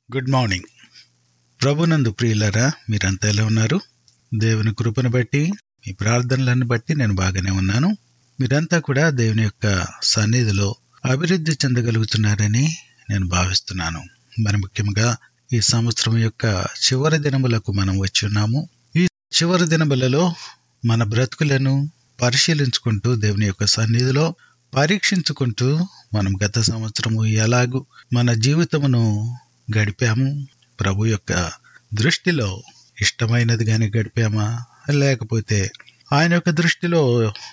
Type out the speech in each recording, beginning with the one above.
good morning ప్రభునందు ప్రియులరా మీరంతా ఎలా ఉన్నారు దేవుని కృపను బట్టి మీ ప్రార్థనలను బట్టి నేను బాగానే ఉన్నాను మీరంతా కూడా దేవుని యొక్క సన్నిధిలో అభివృద్ధి చెందగలుగుతున్నారని నేను భావిస్తున్నాను మరి ముఖ్యంగా ఈ సంవత్సరం యొక్క చివరి దినములకు మనం వచ్చి ఉన్నాము ఈ చివరి దినములలో మన బ్రతుకులను పరిశీలించుకుంటూ దేవుని యొక్క సన్నిధిలో పరీక్షించుకుంటూ మనం గత సంవత్సరము ఎలాగూ మన జీవితమును గడిపాము ప్రభు యొక్క దృష్టిలో ఇష్టమైనదిగానే గడిపామా లేకపోతే ఆయన యొక్క దృష్టిలో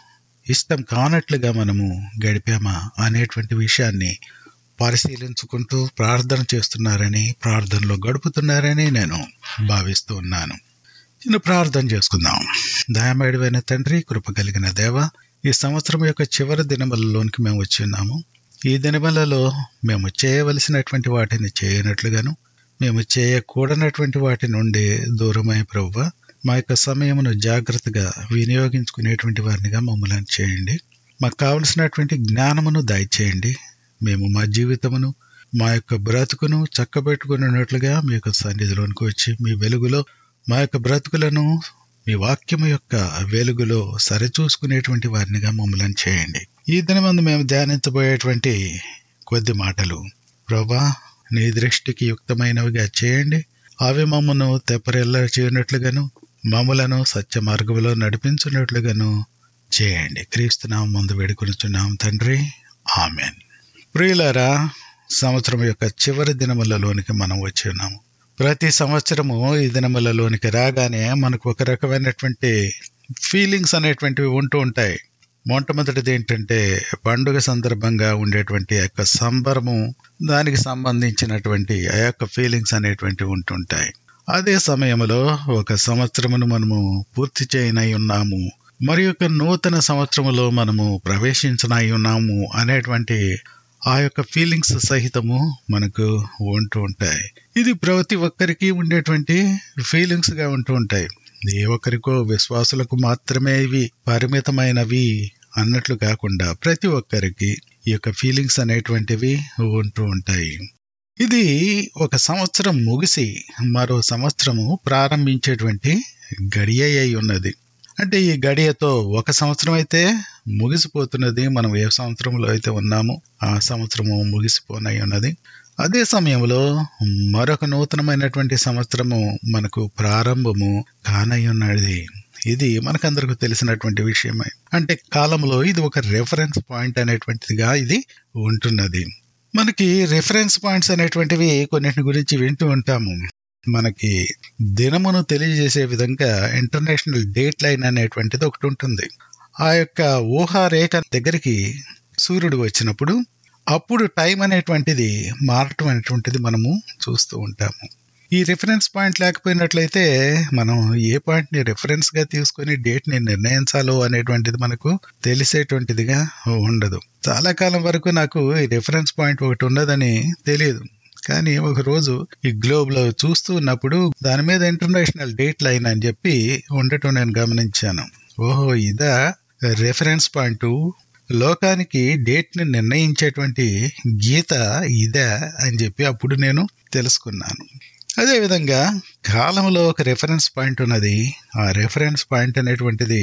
ఇష్టం కానట్లుగా మనము గడిపామా అనేటువంటి విషయాన్ని పరిశీలించుకుంటూ ప్రార్థన చేస్తున్నారని ప్రార్థనలో గడుపుతున్నారని నేను భావిస్తూ ఉన్నాను చిన్న ప్రార్థన చేసుకుందాం దయమేడివైన తండ్రి కృప కలిగిన దేవ ఈ సంవత్సరం యొక్క చివరి దినములలోనికి మేము వచ్చి ఉన్నాము ఈ దినములలో మేము చేయవలసినటువంటి వాటిని చేయనట్లుగాను మేము చేయకూడనటువంటి వాటి నుండి దూరమై ప్రవ్వ మా యొక్క సమయమును జాగ్రత్తగా వినియోగించుకునేటువంటి వారినిగా మమ్మల్ని చేయండి మాకు కావలసినటువంటి జ్ఞానమును దయచేయండి మేము మా జీవితమును మా యొక్క బ్రతుకును చక్కబెట్టుకున్నట్లుగా మీ యొక్క సన్నిధిలోనికి వచ్చి మీ వెలుగులో మా యొక్క బ్రతుకులను మీ వాక్యము యొక్క వెలుగులో సరిచూసుకునేటువంటి వారినిగా మమ్మల్ని చేయండి ఈ దినమందు మేము ధ్యానించబోయేటువంటి కొద్ది మాటలు ప్రభా నీ దృష్టికి యుక్తమైనవిగా చేయండి అవి మమ్మను తెప్పరెల్ల చేయనట్లుగాను మమ్మలను సత్య మార్గంలో నడిపించినట్లుగాను చేయండి క్రీస్తునాం ముందు వేడుకొనిచున్నాం తండ్రి ఆమెన్ ప్రియులారా సంవత్సరం యొక్క చివరి దినములలోనికి మనం వచ్చి ఉన్నాము ప్రతి సంవత్సరము ఈ దినములలోనికి రాగానే మనకు ఒక రకమైనటువంటి ఫీలింగ్స్ అనేటువంటివి ఉంటూ ఉంటాయి మొట్టమొదటిది ఏంటంటే పండుగ సందర్భంగా ఉండేటువంటి ఆ యొక్క సంబరము దానికి సంబంధించినటువంటి ఆ యొక్క ఫీలింగ్స్ అనేటువంటివి ఉంటుంటాయి అదే సమయంలో ఒక సంవత్సరమును మనము పూర్తి చేయనై ఉన్నాము మరి యొక్క నూతన సంవత్సరములో మనము ప్రవేశించనై ఉన్నాము అనేటువంటి ఆ యొక్క ఫీలింగ్స్ సహితము మనకు ఉంటూ ఉంటాయి ఇది ప్రతి ఒక్కరికి ఉండేటువంటి ఫీలింగ్స్ గా ఉంటూ ఉంటాయి ఏ ఒక్కరికో విశ్వాసులకు మాత్రమే ఇవి పరిమితమైనవి అన్నట్లు కాకుండా ప్రతి ఒక్కరికి ఈ యొక్క ఫీలింగ్స్ అనేటువంటివి ఉంటూ ఉంటాయి ఇది ఒక సంవత్సరం ముగిసి మరో సంవత్సరము ప్రారంభించేటువంటి గడియ అయి ఉన్నది అంటే ఈ గడియతో ఒక సంవత్సరం అయితే ముగిసిపోతున్నది మనం ఏ సంవత్సరంలో అయితే ఉన్నామో ఆ సంవత్సరము ముగిసిపోనై ఉన్నది అదే సమయంలో మరొక నూతనమైనటువంటి సంవత్సరము మనకు ప్రారంభము కానై ఉన్నది ఇది మనకందరికి తెలిసినటువంటి విషయమే అంటే కాలంలో ఇది ఒక రెఫరెన్స్ పాయింట్ అనేటువంటిదిగా ఇది ఉంటున్నది మనకి రెఫరెన్స్ పాయింట్స్ అనేటువంటివి కొన్నింటి గురించి వింటూ ఉంటాము మనకి దినమును తెలియజేసే విధంగా ఇంటర్నేషనల్ డేట్ లైన్ అనేటువంటిది ఒకటి ఉంటుంది ఆ యొక్క ఊహారేఖ దగ్గరికి సూర్యుడు వచ్చినప్పుడు అప్పుడు టైం అనేటువంటిది మారటం అనేటువంటిది మనము చూస్తూ ఉంటాము ఈ రిఫరెన్స్ పాయింట్ లేకపోయినట్లయితే మనం ఏ పాయింట్ ని రిఫరెన్స్ గా తీసుకుని డేట్ ని నిర్ణయించాలో అనేటువంటిది మనకు తెలిసేటువంటిదిగా ఉండదు చాలా కాలం వరకు నాకు ఈ రిఫరెన్స్ పాయింట్ ఒకటి ఉన్నదని తెలియదు కానీ ఒక రోజు ఈ గ్లోబ్ లో చూస్తూ ఉన్నప్పుడు దాని మీద ఇంటర్నేషనల్ డేట్ లైన్ అని చెప్పి ఉండటం నేను గమనించాను ఓహో ఇదా రెఫరెన్స్ పాయింట్ లోకానికి డేట్ ని నిర్ణయించేటువంటి గీత ఇదా అని చెప్పి అప్పుడు నేను తెలుసుకున్నాను అదేవిధంగా కాలంలో ఒక రెఫరెన్స్ పాయింట్ ఉన్నది ఆ రెఫరెన్స్ పాయింట్ అనేటువంటిది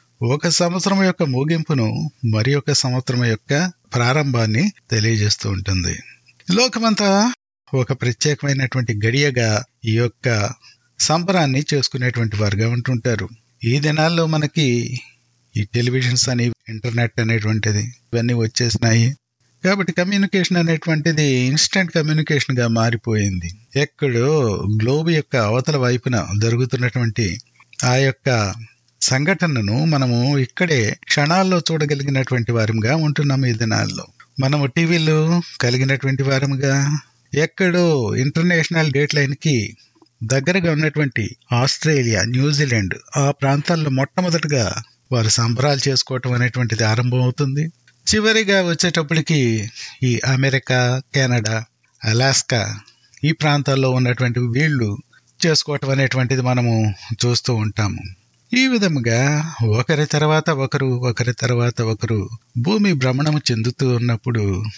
ఒక సంవత్సరం యొక్క ముగింపును మరి ఒక సంవత్సరం యొక్క ప్రారంభాన్ని తెలియజేస్తూ ఉంటుంది లోకమంతా ఒక ప్రత్యేకమైనటువంటి గడియగా ఈ యొక్క సంబరాన్ని చేసుకునేటువంటి వారుగా ఉంటుంటారు ఈ దినాల్లో మనకి ఈ టెలివిజన్స్ అని ఇంటర్నెట్ అనేటువంటిది ఇవన్నీ వచ్చేసినాయి కాబట్టి కమ్యూనికేషన్ అనేటువంటిది ఇన్స్టెంట్ కమ్యూనికేషన్ గా మారిపోయింది ఎక్కడో గ్లోబ్ యొక్క అవతల వైపున జరుగుతున్నటువంటి ఆ యొక్క సంఘటనను మనము ఇక్కడే క్షణాల్లో చూడగలిగినటువంటి వారంగా ఉంటున్నాము ఈ దినాల్లో మనము టీవీలో కలిగినటువంటి వారముగా ఎక్కడో ఇంటర్నేషనల్ డేట్ లైన్ కి దగ్గరగా ఉన్నటువంటి ఆస్ట్రేలియా న్యూజిలాండ్ ఆ ప్రాంతాల్లో మొట్టమొదటిగా వారు సంబరాలు చేసుకోవటం అనేటువంటిది ఆరంభం అవుతుంది చివరిగా వచ్చేటప్పటికి ఈ అమెరికా కెనడా అలాస్కా ఈ ప్రాంతాల్లో ఉన్నటువంటి వీళ్ళు చేసుకోవటం అనేటువంటిది మనము చూస్తూ ఉంటాము ఈ విధముగా ఒకరి తర్వాత ఒకరు ఒకరి తర్వాత ఒకరు భూమి భ్రమణము చెందుతూ ఉన్నప్పుడు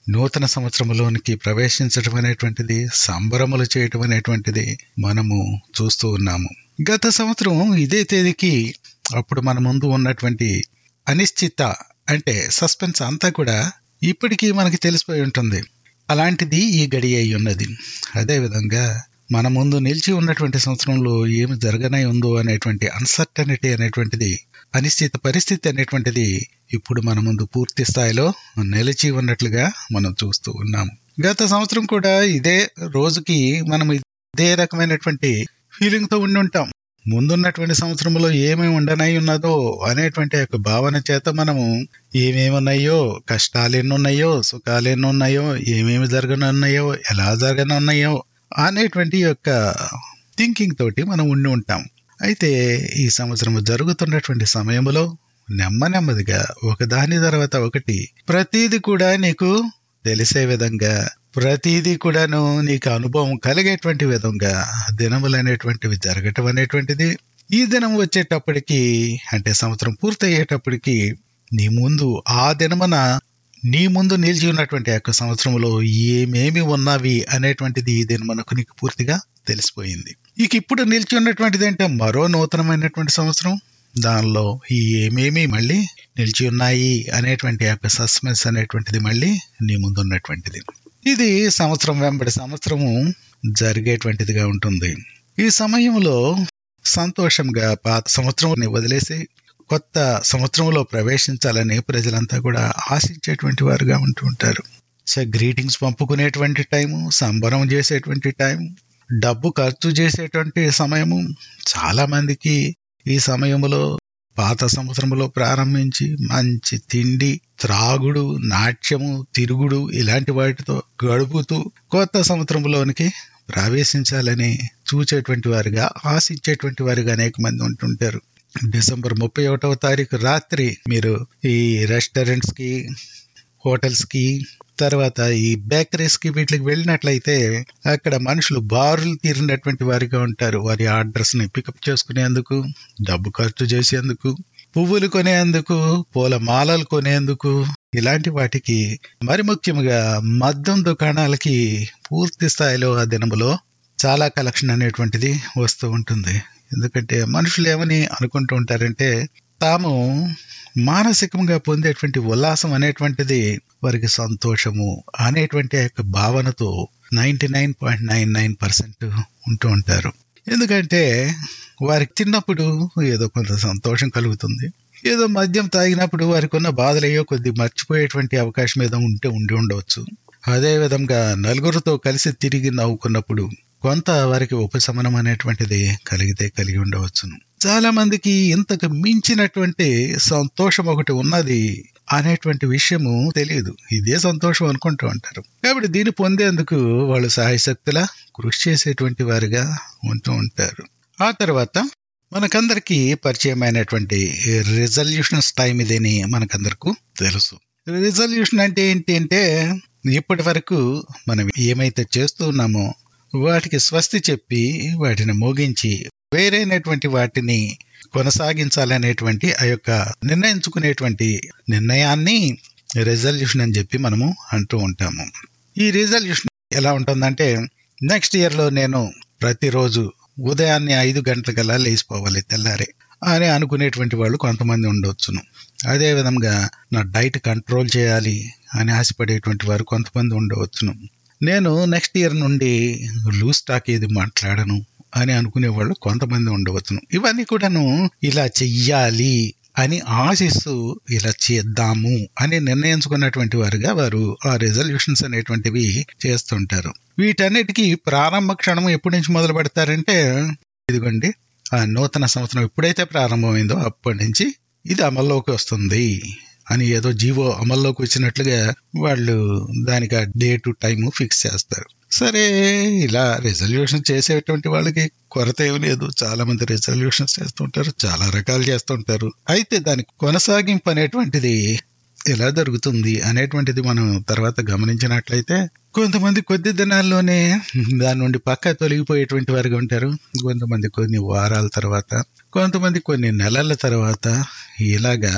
నూతన సంవత్సరంలోనికి ప్రవేశించడం అనేటువంటిది సంబరములు చేయటం అనేటువంటిది మనము చూస్తూ ఉన్నాము గత సంవత్సరం ఇదే తేదీకి అప్పుడు మన ముందు ఉన్నటువంటి అనిశ్చిత అంటే సస్పెన్స్ అంతా కూడా ఇప్పటికీ మనకి తెలిసిపోయి ఉంటుంది అలాంటిది ఈ గడి అయి ఉన్నది అదేవిధంగా మన ముందు నిలిచి ఉన్నటువంటి సంవత్సరంలో ఏమి జరగనై ఉందో అనేటువంటి అన్సర్టనిటీ అనేటువంటిది అనిశ్చిత పరిస్థితి అనేటువంటిది ఇప్పుడు మన ముందు పూర్తి స్థాయిలో నిలిచి ఉన్నట్లుగా మనం చూస్తూ ఉన్నాము గత సంవత్సరం కూడా ఇదే రోజుకి మనం ఇదే రకమైనటువంటి ఫీలింగ్ తో ఉండి ఉంటాం ముందున్నటువంటి సంవత్సరంలో ఏమేమి ఉండనై ఉన్నదో అనేటువంటి యొక్క భావన చేత మనము ఏమేమి ఉన్నాయో కష్టాలు ఎన్ని ఉన్నాయో సుఖాలు ఎన్ని ఉన్నాయో ఏమేమి జరగనున్నాయో ఎలా జరగనున్నాయో అనేటువంటి యొక్క థింకింగ్ తోటి మనం ఉండి ఉంటాం అయితే ఈ సంవత్సరం జరుగుతున్నటువంటి సమయంలో నెమ్మ నెమ్మదిగా ఒకదాని తర్వాత ఒకటి ప్రతిదీ కూడా నీకు తెలిసే విధంగా ప్రతిదీ కూడాను నీకు అనుభవం కలిగేటువంటి విధంగా దినములు అనేటువంటివి జరగటం అనేటువంటిది ఈ దినం వచ్చేటప్పటికి అంటే సంవత్సరం పూర్తయ్యేటప్పటికి నీ ముందు ఆ దినమున నీ ముందు నిలిచి ఉన్నటువంటి యొక్క సంవత్సరంలో ఏమేమి ఉన్నవి అనేటువంటిది ఈ దినమునకు నీకు పూర్తిగా తెలిసిపోయింది ఇక ఇప్పుడు నిలిచి ఉన్నటువంటిది అంటే మరో నూతనమైనటువంటి సంవత్సరం దానిలో ఈ ఏమేమి మళ్ళీ నిలిచి ఉన్నాయి అనేటువంటి యొక్క సస్పెన్స్ అనేటువంటిది మళ్ళీ నీ ముందు ఉన్నటువంటిది ఇది సంవత్సరం వెంబడి సంవత్సరము జరిగేటువంటిదిగా ఉంటుంది ఈ సమయంలో సంతోషంగా పాత సంవత్సరం వదిలేసి కొత్త సంవత్సరంలో ప్రవేశించాలని ప్రజలంతా కూడా ఆశించేటువంటి వారుగా ఉంటూ ఉంటారు సో గ్రీటింగ్స్ పంపుకునేటువంటి టైము సంబరం చేసేటువంటి టైం డబ్బు ఖర్చు చేసేటువంటి సమయము చాలా మందికి ఈ సమయంలో పాత సంవత్సరంలో ప్రారంభించి మంచి తిండి త్రాగుడు నాట్యము తిరుగుడు ఇలాంటి వాటితో గడుపుతూ కొత్త సంవత్సరంలోనికి ప్రవేశించాలని చూచేటువంటి వారుగా ఆశించేటువంటి వారుగా అనేక మంది ఉంటుంటారు డిసెంబర్ ముప్పై ఒకటవ తారీఖు రాత్రి మీరు ఈ రెస్టారెంట్స్ కి హోటల్స్ కి తర్వాత ఈ బేకరీస్ కి వీటికి వెళ్ళినట్లయితే అక్కడ మనుషులు బారులు తీరినటువంటి వారిగా ఉంటారు వారి ఆర్డర్స్ ని పికప్ చేసుకునేందుకు డబ్బు ఖర్చు చేసేందుకు పువ్వులు కొనేందుకు పూల మాలలు కొనేందుకు ఇలాంటి వాటికి మరి ముఖ్యంగా మద్యం దుకాణాలకి పూర్తి స్థాయిలో ఆ దినములో చాలా కలెక్షన్ అనేటువంటిది వస్తూ ఉంటుంది ఎందుకంటే మనుషులు ఏమని అనుకుంటూ ఉంటారంటే తాము మానసికంగా పొందేటువంటి ఉల్లాసం అనేటువంటిది వారికి సంతోషము అనేటువంటి యొక్క భావనతో ninety nine point nine nine percent ఉంటూ ఉంటారు ఎందుకంటే వారికి చిన్నప్పుడు ఏదో కొంత సంతోషం కలుగుతుంది ఏదో మద్యం తాగినప్పుడు వారికి ఉన్న బాధలయ్యో కొద్ది మర్చిపోయేటువంటి అవకాశం ఏదో ఉంటే ఉండి ఉండవచ్చు అదే విధంగా నలుగురితో కలిసి తిరిగి నవ్వుకున్నప్పుడు కొంత వారికి ఉపశమనం అనేటువంటిది కలిగితే కలిగి ఉండవచ్చును చాలా మందికి ఇంతకు మించినటువంటి సంతోషం ఒకటి ఉన్నది అనేటువంటి విషయము తెలియదు ఇదే సంతోషం అనుకుంటూ ఉంటారు కాబట్టి దీన్ని పొందేందుకు వాళ్ళు సహాయశక్తుల కృషి చేసేటువంటి వారిగా ఉంటూ ఉంటారు ఆ తర్వాత మనకందరికి పరిచయమైనటువంటి రిజల్యూషన్స్ టైం ఇదని మనకందరకు తెలుసు రిజల్యూషన్ అంటే ఏంటి అంటే ఇప్పటి వరకు మనం ఏమైతే చేస్తూ ఉన్నామో వాటికి స్వస్తి చెప్పి వాటిని మోగించి వేరైనటువంటి వాటిని కొనసాగించాలనేటువంటి ఆ యొక్క నిర్ణయించుకునేటువంటి నిర్ణయాన్ని రిజల్యూషన్ అని చెప్పి మనము అంటూ ఉంటాము ఈ రిజల్యూషన్ ఎలా ఉంటుందంటే నెక్స్ట్ ఇయర్ లో నేను ప్రతిరోజు ఉదయాన్నే ఐదు గంటలకల్లా లేచిపోవాలి తెల్లారే అని అనుకునేటువంటి వాళ్ళు కొంతమంది ఉండొచ్చును అదే విధంగా నా డైట్ కంట్రోల్ చేయాలి అని ఆశపడేటువంటి వారు కొంతమంది ఉండవచ్చును నేను నెక్స్ట్ ఇయర్ నుండి లూజ్ టాక్ ఏది మాట్లాడను అని అనుకునే వాళ్ళు కొంతమంది ఉండవచ్చును ఇవన్నీ కూడాను ఇలా చెయ్యాలి అని ఆశిస్తూ ఇలా చేద్దాము అని నిర్ణయించుకున్నటువంటి వారుగా వారు ఆ రెజల్యూషన్స్ అనేటువంటివి చేస్తుంటారు వీటన్నిటికీ ప్రారంభ క్షణం ఎప్పటి నుంచి మొదలు పెడతారంటే ఇదిగోండి ఆ నూతన సంవత్సరం ఎప్పుడైతే ప్రారంభమైందో అప్పటి నుంచి ఇది అమల్లోకి వస్తుంది అని ఏదో జీవో అమల్లోకి వచ్చినట్లుగా వాళ్ళు దానికి ఆ డేటు టైము ఫిక్స్ చేస్తారు సరే ఇలా రెజల్యూషన్ చేసేటువంటి వాళ్ళకి కొరత ఏమి లేదు చాలా మంది రెజల్యూషన్స్ చేస్తుంటారు చాలా రకాలు చేస్తుంటారు అయితే దానికి కొనసాగింపు అనేటువంటిది ఎలా జరుగుతుంది అనేటువంటిది మనం తర్వాత గమనించినట్లయితే కొంతమంది కొద్ది దినాల్లోనే దాని నుండి పక్క తొలగిపోయేటువంటి వారుగా ఉంటారు కొంతమంది కొన్ని వారాల తర్వాత కొంతమంది కొన్ని నెలల తర్వాత ఇలాగా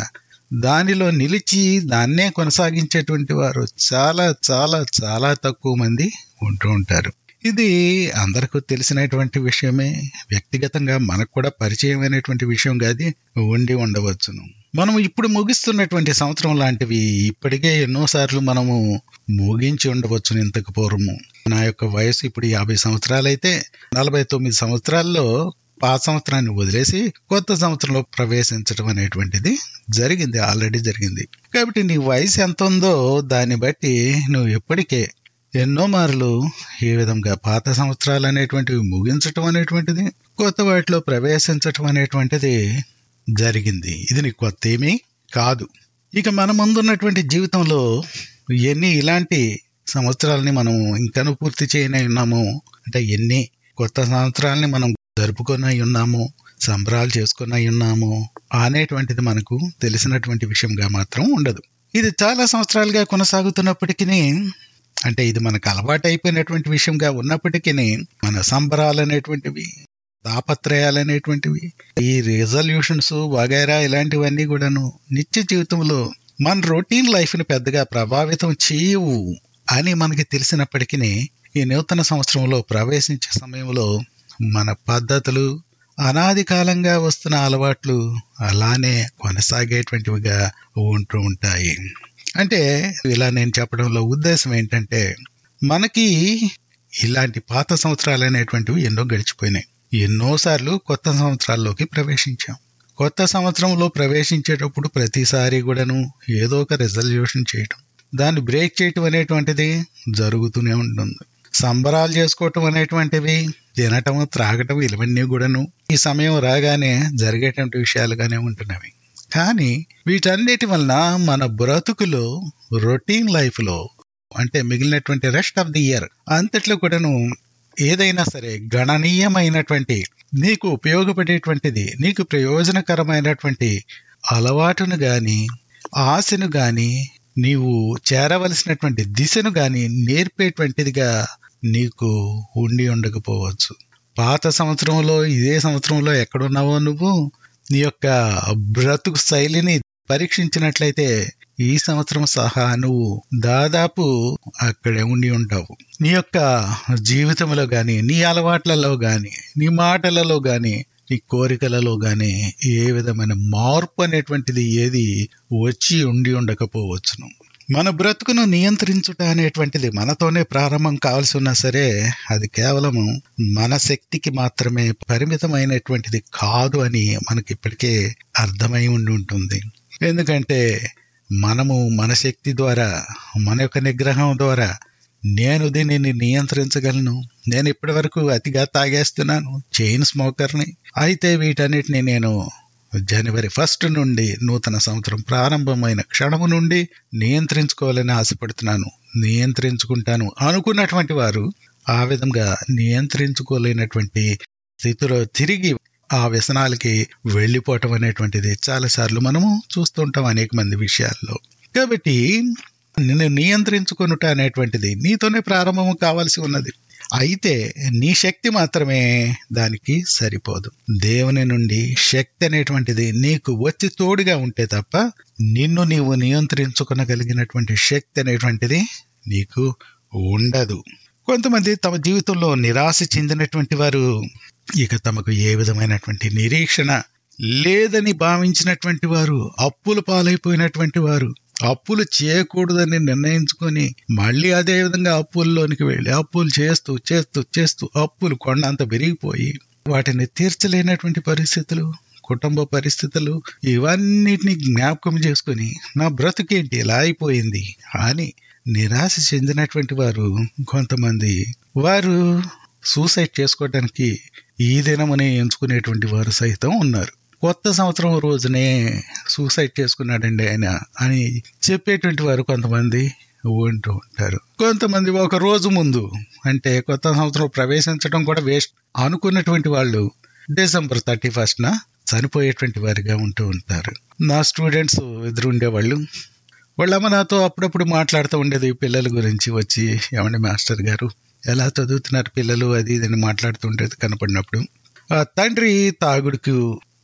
దానిలో నిలిచి దాన్నే కొనసాగించేటువంటి వారు చాలా చాలా చాలా తక్కువ మంది ఉంటూ ఉంటారు ఇది అందరికీ తెలిసినటువంటి విషయమే వ్యక్తిగతంగా మనకు కూడా పరిచయమైనటువంటి విషయం కాదు ఉండి ఉండవచ్చును మనం ఇప్పుడు ముగిస్తున్నటువంటి సంవత్సరం లాంటివి ఇప్పటికే ఎన్నోసార్లు మనము ముగించి ఉండవచ్చును ఇంతకు పూర్వము నా యొక్క వయసు ఇప్పుడు యాభై సంవత్సరాలైతే నలభై తొమ్మిది సంవత్సరాల్లో పాత సంవత్సరాన్ని వదిలేసి కొత్త సంవత్సరంలో ప్రవేశించడం అనేటువంటిది జరిగింది ఆల్రెడీ జరిగింది కాబట్టి నీ వయసు ఎంత ఉందో దాన్ని బట్టి నువ్వు ఎప్పటికే ఎన్నో మార్లు ఈ విధంగా పాత సంవత్సరాలు అనేటువంటివి ముగించటం అనేటువంటిది కొత్త వాటిలో ప్రవేశించటం అనేటువంటిది జరిగింది ఇది నీకు కొత్త ఏమీ కాదు ఇక మన ముందున్నటువంటి జీవితంలో ఎన్ని ఇలాంటి సంవత్సరాలని మనం ఇంకను పూర్తి చేయనై ఉన్నాము అంటే ఎన్ని కొత్త సంవత్సరాలని మనం జరుపుకొని ఉన్నాము సంబరాలు చేసుకుని ఉన్నాము అనేటువంటిది మనకు తెలిసినటువంటి విషయంగా మాత్రం ఉండదు ఇది చాలా సంవత్సరాలుగా కొనసాగుతున్నప్పటికీ అంటే ఇది మనకు అలవాటు అయిపోయినటువంటి విషయంగా ఉన్నప్పటికీ మన సంబరాలు అనేటువంటివి తాపత్రయాలు అనేటువంటివి ఈ రిజల్యూషన్స్ వగైరా ఇలాంటివన్నీ కూడాను నిత్య జీవితంలో మన రొటీన్ లైఫ్ని పెద్దగా ప్రభావితం చేయవు అని మనకి తెలిసినప్పటికీ ఈ నూతన సంవత్సరంలో ప్రవేశించే సమయంలో మన పద్ధతులు అనాది కాలంగా వస్తున్న అలవాట్లు అలానే కొనసాగేటువంటివిగా ఉంటూ ఉంటాయి అంటే ఇలా నేను చెప్పడంలో ఉద్దేశం ఏంటంటే మనకి ఇలాంటి పాత సంవత్సరాలు అనేటువంటివి ఎన్నో గడిచిపోయినాయి ఎన్నోసార్లు కొత్త సంవత్సరాల్లోకి ప్రవేశించాం కొత్త సంవత్సరంలో ప్రవేశించేటప్పుడు ప్రతిసారి కూడాను ఏదో ఒక రిజల్యూషన్ చేయటం దాన్ని బ్రేక్ చేయటం అనేటువంటిది జరుగుతూనే ఉంటుంది సంబరాలు చేసుకోవటం అనేటువంటివి తినటం త్రాగటం ఇవన్నీ కూడాను ఈ సమయం రాగానే జరిగేటువంటి విషయాలుగానే ఉంటున్నవి కానీ వీటన్నిటి వలన మన బ్రతుకులో రొటీన్ లైఫ్లో అంటే మిగిలినటువంటి రెస్ట్ ఆఫ్ ది ఇయర్ అంతట్లో కూడాను ఏదైనా సరే గణనీయమైనటువంటి నీకు ఉపయోగపడేటువంటిది నీకు ప్రయోజనకరమైనటువంటి అలవాటును గాని ఆశను గాని నీవు చేరవలసినటువంటి దిశను గాని నేర్పేటువంటిదిగా నీకు ఉండి ఉండకపోవచ్చు పాత సంవత్సరంలో ఇదే సంవత్సరంలో ఎక్కడున్నావో నువ్వు నీ యొక్క బ్రతుకు శైలిని పరీక్షించినట్లయితే ఈ సంవత్సరం సహా నువ్వు దాదాపు అక్కడే ఉండి ఉంటావు నీ యొక్క జీవితంలో గాని నీ అలవాట్లలో గాని నీ మాటలలో గాని నీ కోరికలలో గాని ఏ విధమైన మార్పు అనేటువంటిది ఏది వచ్చి ఉండి ఉండకపోవచ్చును మన బ్రతుకును నియంత్రించుట అనేటువంటిది మనతోనే ప్రారంభం కావాల్సి ఉన్నా సరే అది కేవలము మన శక్తికి మాత్రమే పరిమితమైనటువంటిది కాదు అని మనకి ఇప్పటికే అర్థమై ఉండి ఉంటుంది ఎందుకంటే మనము మన శక్తి ద్వారా మన యొక్క నిగ్రహం ద్వారా నేను దీనిని నియంత్రించగలను నేను ఇప్పటి వరకు అతిగా తాగేస్తున్నాను చైన్ స్మోకర్ని అయితే వీటన్నిటిని నేను జనవరి ఫస్ట్ నుండి నూతన సంవత్సరం ప్రారంభమైన క్షణము నుండి నియంత్రించుకోవాలని ఆశపడుతున్నాను నియంత్రించుకుంటాను అనుకున్నటువంటి వారు ఆ విధంగా నియంత్రించుకోలేనటువంటి స్థితిలో తిరిగి ఆ వ్యసనాలకి వెళ్ళిపోవటం అనేటువంటిది చాలాసార్లు మనము చూస్తుంటాం అనేక మంది విషయాల్లో కాబట్టి నిన్ను నియంత్రించుకొనుట అనేటువంటిది నీతోనే ప్రారంభం కావాల్సి ఉన్నది అయితే నీ శక్తి మాత్రమే దానికి సరిపోదు దేవుని నుండి శక్తి అనేటువంటిది నీకు వచ్చి తోడుగా ఉంటే తప్ప నిన్ను నీవు నియంత్రించుకొనగలిగినటువంటి శక్తి అనేటువంటిది నీకు ఉండదు కొంతమంది తమ జీవితంలో నిరాశ చెందినటువంటి వారు ఇక తమకు ఏ విధమైనటువంటి నిరీక్షణ లేదని భావించినటువంటి వారు అప్పులు పాలైపోయినటువంటి వారు అప్పులు చేయకూడదని నిర్ణయించుకొని మళ్ళీ అదే విధంగా అప్పుల్లోనికి వెళ్ళి అప్పులు చేస్తూ చేస్తూ చేస్తూ అప్పులు కొండంత పెరిగిపోయి వాటిని తీర్చలేనటువంటి పరిస్థితులు కుటుంబ పరిస్థితులు ఇవన్నిటిని జ్ఞాపకం చేసుకుని నా బ్రతుకేంటి ఇలా అయిపోయింది అని నిరాశ చెందినటువంటి వారు కొంతమంది వారు సూసైడ్ చేసుకోవడానికి ఈ దినమని ఎంచుకునేటువంటి వారు సైతం ఉన్నారు కొత్త సంవత్సరం రోజునే సూసైడ్ చేసుకున్నాడండి ఆయన అని చెప్పేటువంటి వారు కొంతమంది ఉంటూ ఉంటారు కొంతమంది ఒక రోజు ముందు అంటే కొత్త సంవత్సరం ప్రవేశించడం కూడా వేస్ట్ అనుకున్నటువంటి వాళ్ళు డిసెంబర్ థర్టీ ఫస్ట్న చనిపోయేటువంటి వారిగా ఉంటూ ఉంటారు నా స్టూడెంట్స్ ఎదురు ఉండేవాళ్ళు వాళ్ళమ్మ నాతో అప్పుడప్పుడు మాట్లాడుతూ ఉండేది పిల్లల గురించి వచ్చి ఏమండి మాస్టర్ గారు ఎలా చదువుతున్నారు పిల్లలు అది ఇది అని మాట్లాడుతుండేది కనపడినప్పుడు ఆ తండ్రి తాగుడుకు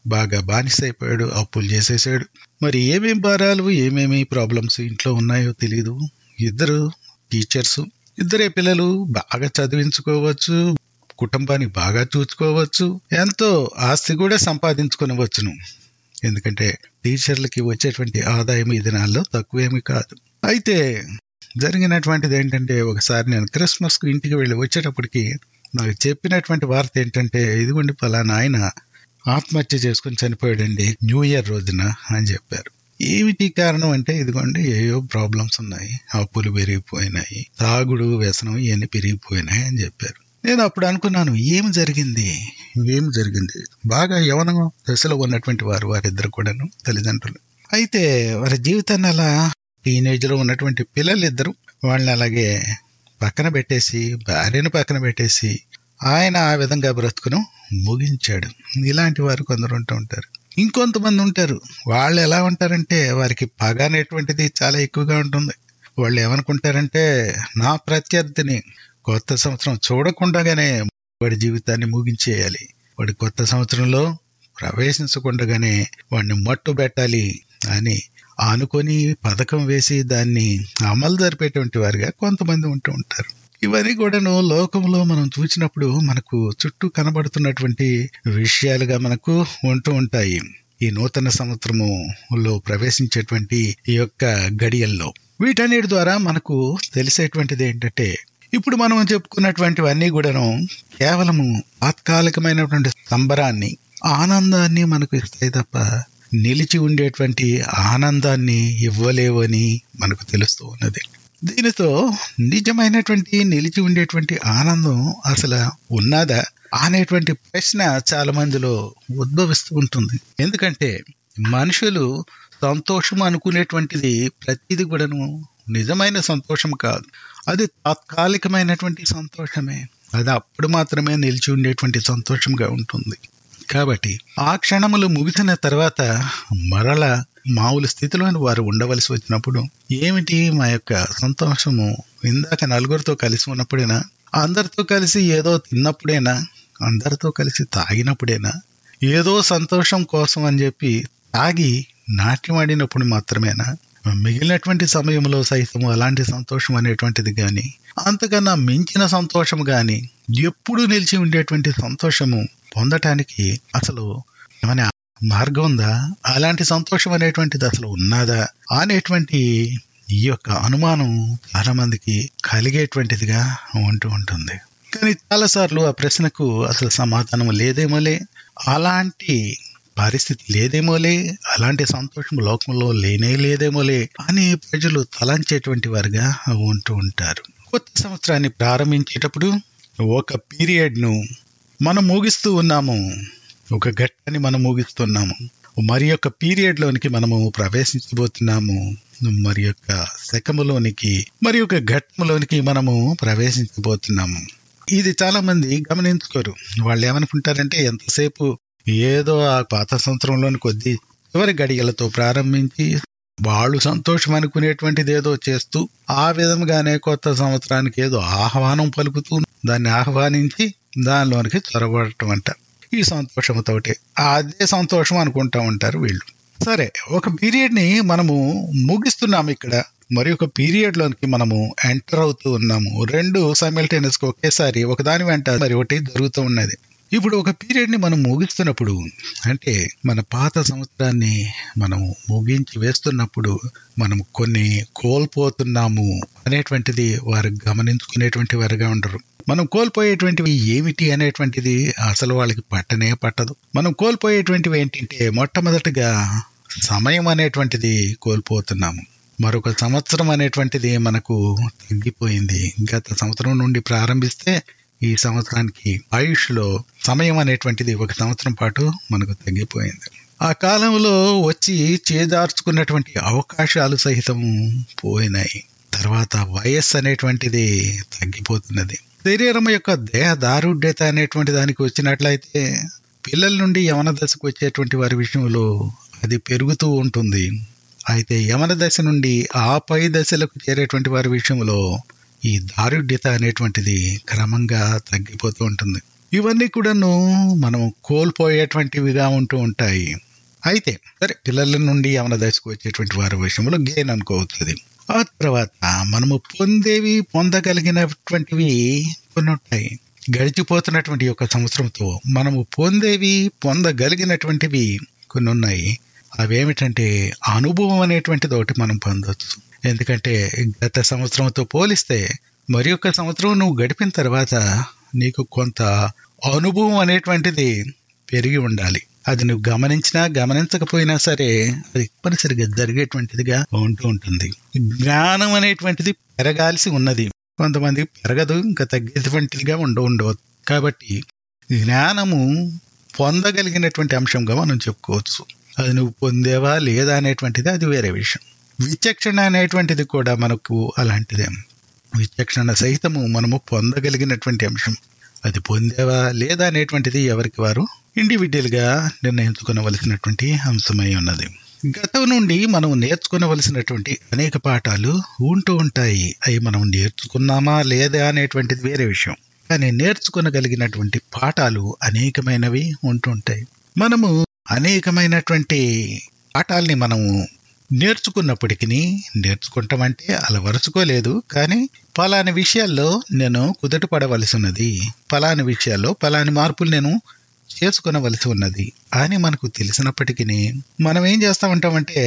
బాగా బానిసైపోయాడు అప్పులు చేసేసాడు మరి ఏమేం భారాలు ఏమేమి ప్రాబ్లమ్స్ ఇంట్లో ఉన్నాయో తెలియదు ఇద్దరు టీచర్స్ ఇద్దరే పిల్లలు బాగా చదివించుకోవచ్చు కుటుంబాన్ని బాగా చూసుకోవచ్చు ఎంతో ఆస్తి కూడా సంపాదించుకునవచ్చును ఎందుకంటే టీచర్లకి వచ్చేటువంటి ఆదాయం ఈ దినాల్లో తక్కువేమీ కాదు అయితే జరిగినటువంటిది ఏంటంటే ఒకసారి నేను క్రిస్మస్ కు ఇంటికి వెళ్ళి వచ్చేటప్పటికి నాకు చెప్పినటువంటి వార్త ఏంటంటే ఇదిగోండి పలానా ఆయన ఆత్మహత్య చేసుకుని చనిపోయాడండి న్యూ ఇయర్ రోజున అని చెప్పారు ఏమిటి కారణం అంటే ఇదిగోండి ఏయో ప్రాబ్లమ్స్ ఉన్నాయి అప్పులు పెరిగిపోయినాయి తాగుడు వ్యసనం ఇవన్నీ పెరిగిపోయినాయి అని చెప్పారు నేను అప్పుడు అనుకున్నాను ఏం జరిగింది ఏం జరిగింది బాగా యవన దశలో ఉన్నటువంటి వారు వారిద్దరు కూడాను తల్లిదండ్రులు అయితే వారి జీవితాన్ని అలా టీనేజ్ లో ఉన్నటువంటి పిల్లలిద్దరు వాళ్ళని అలాగే పక్కన పెట్టేసి భార్యను పక్కన పెట్టేసి ఆయన ఆ విధంగా బ్రతుకును ముగించాడు ఇలాంటి వారు కొందరు ఉంటూ ఉంటారు ఇంకొంతమంది ఉంటారు వాళ్ళు ఎలా ఉంటారంటే వారికి పగ అనేటువంటిది చాలా ఎక్కువగా ఉంటుంది వాళ్ళు ఏమనుకుంటారంటే నా ప్రత్యర్థిని కొత్త సంవత్సరం చూడకుండానే వాడి జీవితాన్ని ముగించేయాలి వాడి కొత్త సంవత్సరంలో ప్రవేశించకుండగానే వాడిని మట్టు పెట్టాలి అని ఆనుకొని పథకం వేసి దాన్ని అమలు జరిపేటువంటి వారిగా కొంతమంది ఉంటూ ఉంటారు ఇవన్నీ కూడాను లోకంలో మనం చూసినప్పుడు మనకు చుట్టూ కనబడుతున్నటువంటి విషయాలుగా మనకు ఉంటూ ఉంటాయి ఈ నూతన సంవత్సరములో ప్రవేశించేటువంటి ఈ యొక్క గడియల్లో వీటన్నిటి ద్వారా మనకు తెలిసేటువంటిది ఏంటంటే ఇప్పుడు మనం చెప్పుకున్నటువంటివన్నీ కూడాను కేవలము తాత్కాలికమైనటువంటి సంబరాన్ని ఆనందాన్ని మనకు ఇస్తాయి తప్ప నిలిచి ఉండేటువంటి ఆనందాన్ని ఇవ్వలేవని మనకు తెలుస్తూ ఉన్నది దీనితో నిజమైనటువంటి నిలిచి ఉండేటువంటి ఆనందం అసలు ఉన్నదా అనేటువంటి ప్రశ్న చాలా మందిలో ఉద్భవిస్తూ ఉంటుంది ఎందుకంటే మనుషులు సంతోషం అనుకునేటువంటిది ప్రతిది కూడాను నిజమైన సంతోషం కాదు అది తాత్కాలికమైనటువంటి సంతోషమే అది అప్పుడు మాత్రమే నిలిచి ఉండేటువంటి సంతోషంగా ఉంటుంది కాబట్టి ఆ క్షణములు ముగిసిన తర్వాత మరల మామూలు స్థితిలోని వారు ఉండవలసి వచ్చినప్పుడు ఏమిటి మా యొక్క సంతోషము ఇందాక నలుగురితో కలిసి ఉన్నప్పుడేనా అందరితో కలిసి ఏదో తిన్నప్పుడేనా అందరితో కలిసి తాగినప్పుడేనా ఏదో సంతోషం కోసం అని చెప్పి తాగి నాట్యం ఆడినప్పుడు మాత్రమేనా మిగిలినటువంటి సమయంలో సైతం అలాంటి సంతోషం అనేటువంటిది గాని అంతకన్నా మించిన సంతోషం గాని ఎప్పుడు నిలిచి ఉండేటువంటి సంతోషము పొందటానికి అసలు ఏమైనా మార్గం ఉందా అలాంటి సంతోషం అనేటువంటిది అసలు ఉన్నదా అనేటువంటి ఈ యొక్క అనుమానం చాలా మందికి కలిగేటువంటిదిగా ఉంటూ ఉంటుంది కానీ చాలాసార్లు ఆ ప్రశ్నకు అసలు సమాధానం లేదేమోలే అలాంటి పరిస్థితి లేదేమోలే అలాంటి సంతోషం లోకంలో లేనే లేదేమోలే అని ప్రజలు తలంచేటువంటి వారుగా ఉంటూ ఉంటారు కొత్త సంవత్సరాన్ని ప్రారంభించేటప్పుడు ఒక పీరియడ్ ను మనం ముగిస్తూ ఉన్నాము ఒక ఘట్టాన్ని మనం ముగిస్తున్నాము మరి యొక్క పీరియడ్ లోనికి మనము ప్రవేశించబోతున్నాము మరి యొక్క శకములోనికి మరి యొక్క ఘట్టంలోనికి మనము ప్రవేశించబోతున్నాము ఇది చాలా మంది గమనించుకోరు వాళ్ళు ఏమనుకుంటారంటే ఎంతసేపు ఏదో ఆ పాత సంవత్సరంలోని కొద్ది చివరి గడియలతో ప్రారంభించి వాళ్ళు సంతోషం అనుకునేటువంటిది ఏదో చేస్తూ ఆ విధంగానే కొత్త సంవత్సరానికి ఏదో ఆహ్వానం పలుకుతూ దాన్ని ఆహ్వానించి దానిలోనికి చొరబడటం అంట ఈ సంతోషంతోటి అదే సంతోషం అనుకుంటా ఉంటారు వీళ్ళు సరే ఒక పీరియడ్ ని మనము ముగిస్తున్నాము ఇక్కడ మరి ఒక పీరియడ్ లోనికి మనము ఎంటర్ అవుతూ ఉన్నాము రెండు సైమిల్టేనియస్ గా ఒకేసారి ఒకదాని వెంట మరి ఒకటి జరుగుతూ ఉన్నది ఇప్పుడు ఒక పీరియడ్ ని మనం ముగిస్తున్నప్పుడు అంటే మన పాత సంవత్సరాన్ని మనం ముగించి వేస్తున్నప్పుడు మనం కొన్ని కోల్పోతున్నాము అనేటువంటిది వారు గమనించుకునేటువంటి వారుగా ఉండరు మనం కోల్పోయేటువంటివి ఏమిటి అనేటువంటిది అసలు వాళ్ళకి పట్టనే పట్టదు మనం కోల్పోయేటువంటివి ఏంటంటే మొట్టమొదటిగా సమయం అనేటువంటిది కోల్పోతున్నాము మరొక సంవత్సరం అనేటువంటిది మనకు తగ్గిపోయింది గత సంవత్సరం నుండి ప్రారంభిస్తే ఈ సంవత్సరానికి ఆయుష్లో సమయం అనేటువంటిది ఒక సంవత్సరం పాటు మనకు తగ్గిపోయింది ఆ కాలంలో వచ్చి చేదార్చుకున్నటువంటి అవకాశాలు సహితం పోయినాయి తర్వాత వయస్సు అనేటువంటిది తగ్గిపోతున్నది శరీరం యొక్క దేహ దారుఢ్యత అనేటువంటి దానికి వచ్చినట్లయితే పిల్లల నుండి యవన దశకు వచ్చేటువంటి వారి విషయంలో అది పెరుగుతూ ఉంటుంది అయితే యమన దశ నుండి ఆ పై దశలకు చేరేటువంటి వారి విషయంలో ఈ దారుఢ్యత అనేటువంటిది క్రమంగా తగ్గిపోతూ ఉంటుంది ఇవన్నీ కూడాను మనం కోల్పోయేటువంటివిగా ఉంటూ ఉంటాయి అయితే సరే పిల్లల నుండి యవన దశకు వచ్చేటువంటి వారి విషయంలో గెయిన్ అనుకోవచ్చు అది ఆ తర్వాత మనము పొందేవి పొందగలిగినటువంటివి కొన్ని ఉంటాయి గడిచిపోతున్నటువంటి యొక్క సంవత్సరంతో మనము పొందేవి పొందగలిగినటువంటివి కొన్ని ఉన్నాయి అవేమిటంటే అనుభవం అనేటువంటిది ఒకటి మనం పొందొచ్చు ఎందుకంటే గత సంవత్సరంతో పోలిస్తే మరి యొక్క సంవత్సరం నువ్వు గడిపిన తర్వాత నీకు కొంత అనుభవం అనేటువంటిది పెరిగి ఉండాలి అది నువ్వు గమనించినా గమనించకపోయినా సరే అది తప్పనిసరిగా జరిగేటువంటిదిగా ఉంటూ ఉంటుంది జ్ఞానం అనేటువంటిది పెరగాల్సి ఉన్నది కొంతమంది పెరగదు ఇంకా తగ్గేటువంటిదిగా ఉండ ఉండవచ్చు కాబట్టి జ్ఞానము పొందగలిగినటువంటి అంశంగా మనం చెప్పుకోవచ్చు అది నువ్వు పొందేవా లేదా అనేటువంటిది అది వేరే విషయం విచక్షణ అనేటువంటిది కూడా మనకు అలాంటిదే విచక్షణ సహితము మనము పొందగలిగినటువంటి అంశం అది పొందేవా లేదా అనేటువంటిది ఎవరికి వారు ఇండివిజువల్గా నిర్ణయించుకోవలసినటువంటి అంశమై ఉన్నది గతం నుండి మనం నేర్చుకోవలసినటువంటి అనేక పాఠాలు ఉంటూ ఉంటాయి అవి మనం నేర్చుకున్నామా లేదా అనేటువంటిది వేరే విషయం కానీ నేర్చుకోగలిగినటువంటి పాఠాలు అనేకమైనవి ఉంటుంటాయి మనము అనేకమైనటువంటి పాఠాలని మనము నేర్చుకున్నప్పటికీ నేర్చుకుంటామంటే అలవరుచుకోలేదు కానీ పలాని విషయాల్లో నేను కుదుట పడవలసి ఉన్నది పలాని విషయాల్లో పలాని మార్పులు నేను చేసుకునవలసి ఉన్నది అని మనకు తెలిసినప్పటికీ మనం ఏం చేస్తా ఉంటామంటే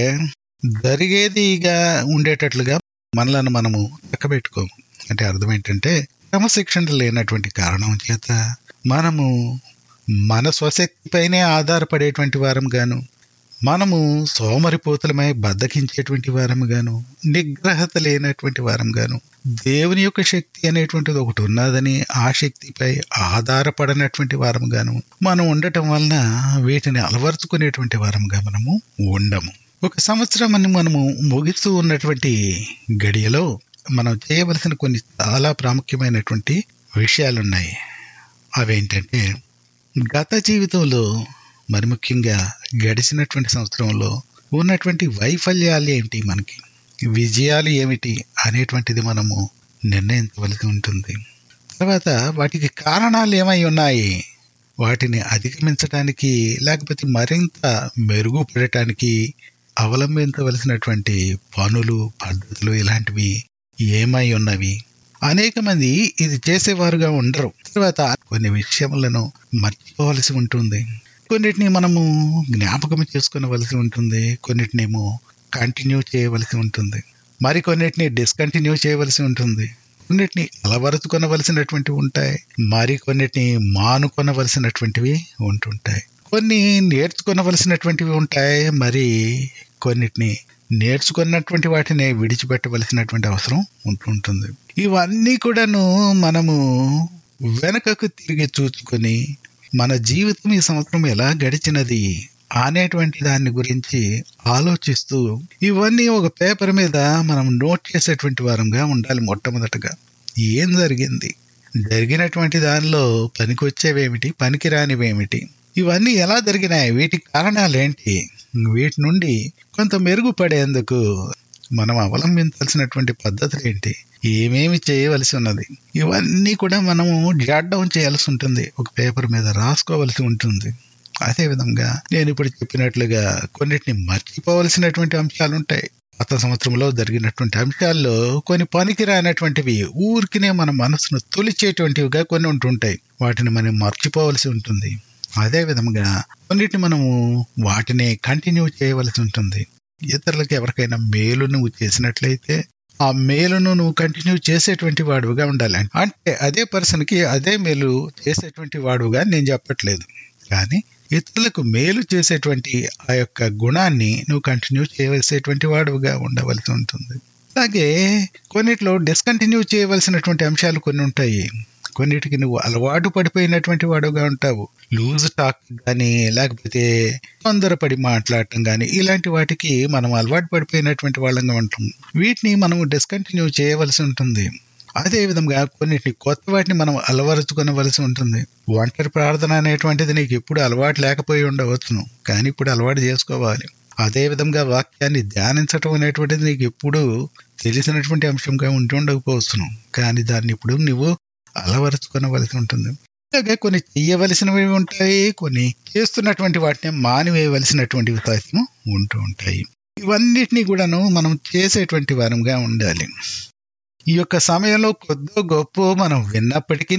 జరిగేదిగా ఉండేటట్లుగా మనలను మనము చక్కబెట్టుకోము అంటే అర్థం ఏంటంటే క్రమశిక్షణ లేనటువంటి కారణం చేత మనము మన స్వశక్తిపైనే ఆధారపడేటువంటి వారం గాను మనము సోమరిపోతులమై బద్దకించేటువంటి వారం గాను నిగ్రహత లేనటువంటి వారం గాను దేవుని యొక్క శక్తి అనేటువంటిది ఒకటి ఉన్నదని ఆ శక్తిపై ఆధారపడనటువంటి వారం గాను మనం ఉండటం వలన వీటిని అలవరుచుకునేటువంటి వారంగా మనము ఉండము ఒక సంవత్సరం అని మనము ముగిస్తూ ఉన్నటువంటి గడియలో మనం చేయవలసిన కొన్ని చాలా ప్రాముఖ్యమైనటువంటి విషయాలున్నాయి అవేంటంటే గత జీవితంలో మరి ముఖ్యంగా గడిచినటువంటి సంవత్సరంలో ఉన్నటువంటి వైఫల్యాలు ఏంటి మనకి విజయాలు ఏమిటి అనేటువంటిది మనము నిర్ణయించవలసి ఉంటుంది తర్వాత వాటికి కారణాలు ఏమై ఉన్నాయి వాటిని అధిగమించడానికి లేకపోతే మరింత మెరుగుపడటానికి అవలంబించవలసినటువంటి పనులు పద్ధతులు ఇలాంటివి ఏమై ఉన్నవి అనేక మంది ఇది చేసేవారుగా ఉండరు తర్వాత కొన్ని విషయములను మర్చిపోవలసి ఉంటుంది కొన్నిటిని మనము జ్ఞాపకం చేసుకునవలసి ఉంటుంది కొన్నిటినేమో కంటిన్యూ చేయవలసి ఉంటుంది మరి కొన్నిటిని డిస్కంటిన్యూ చేయవలసి ఉంటుంది కొన్నిటిని అలవరుచుకొనవలసినటువంటివి ఉంటాయి మరి కొన్నిటిని మానుకొనవలసినటువంటివి ఉంటుంటాయి కొన్ని నేర్చుకొనవలసినటువంటివి ఉంటాయి మరి కొన్నిటిని నేర్చుకున్నటువంటి వాటిని విడిచిపెట్టవలసినటువంటి అవసరం ఉంటుంటుంది ఇవన్నీ కూడాను మనము వెనకకు తిరిగి చూసుకొని మన జీవితం ఈ సంవత్సరం ఎలా గడిచినది అనేటువంటి దాని గురించి ఆలోచిస్తూ ఇవన్నీ ఒక పేపర్ మీద మనం నోట్ చేసేటువంటి వారంగా ఉండాలి మొట్టమొదటగా ఏం జరిగింది జరిగినటువంటి దానిలో పనికొచ్చేవేమిటి పనికి రానివేమిటి ఇవన్నీ ఎలా జరిగినాయి వీటి కారణాలు ఏంటి వీటి నుండి కొంత మెరుగుపడేందుకు మనం అవలంబించాల్సినటువంటి పద్ధతులు ఏంటి ఏమేమి చేయవలసి ఉన్నది ఇవన్నీ కూడా మనము జాట్ డౌన్ చేయాల్సి ఉంటుంది ఒక పేపర్ మీద రాసుకోవలసి ఉంటుంది అదే విధంగా నేను ఇప్పుడు చెప్పినట్లుగా కొన్నిటిని మర్చిపోవలసినటువంటి అంశాలు ఉంటాయి గత సంవత్సరంలో జరిగినటువంటి అంశాల్లో కొన్ని పనికి రానటువంటివి ఊరికినే మన మనసును తొలిచేటువంటివిగా కొన్ని ఉంటుంటాయి వాటిని మనం మర్చిపోవలసి ఉంటుంది అదే విధంగా కొన్నిటిని మనము వాటిని కంటిన్యూ చేయవలసి ఉంటుంది ఇతరులకు ఎవరికైనా మేలు నువ్వు చేసినట్లయితే ఆ మేలును నువ్వు కంటిన్యూ చేసేటువంటి వాడుగా ఉండాలి అంటే అదే పర్సన్కి అదే మేలు చేసేటువంటి వాడుగా నేను చెప్పట్లేదు కానీ ఇతరులకు మేలు చేసేటువంటి ఆ యొక్క గుణాన్ని నువ్వు కంటిన్యూ చేయవలసేటువంటి వాడుగా ఉండవలసి ఉంటుంది అలాగే కొన్నిట్లో డిస్కంటిన్యూ చేయవలసినటువంటి అంశాలు కొన్ని ఉంటాయి కొన్నిటికి నువ్వు అలవాటు పడిపోయినటువంటి వాడుగా ఉంటావు లూజ్ టాక్ కానీ లేకపోతే తొందరపడి మాట్లాడటం కానీ ఇలాంటి వాటికి మనం అలవాటు పడిపోయినటువంటి వాళ్ళంగా ఉంటాం వీటిని మనం డిస్కంటిన్యూ చేయవలసి ఉంటుంది అదే విధంగా కొన్నిటిని కొత్త వాటిని మనం అలవరుచుకొనవలసి ఉంటుంది ఒంటరి ప్రార్థన అనేటువంటిది నీకు ఎప్పుడు అలవాటు లేకపోయి ఉండవచ్చును కానీ ఇప్పుడు అలవాటు చేసుకోవాలి అదే విధంగా వాక్యాన్ని ధ్యానించటం అనేటువంటిది నీకు ఎప్పుడు తెలిసినటువంటి అంశంగా ఉండి ఉండకపోవచ్చును కానీ దాన్ని ఇప్పుడు నువ్వు అలవరుచుకొనవలసి ఉంటుంది అలాగే కొన్ని చేయవలసినవి ఉంటాయి కొన్ని చేస్తున్నటువంటి వాటిని మానివేయవలసినటువంటివి సైతం ఉంటూ ఉంటాయి ఇవన్నిటినీ కూడాను మనం చేసేటువంటి వారంగా ఉండాలి ఈ యొక్క సమయంలో కొద్దో గొప్ప మనం విన్నప్పటికీ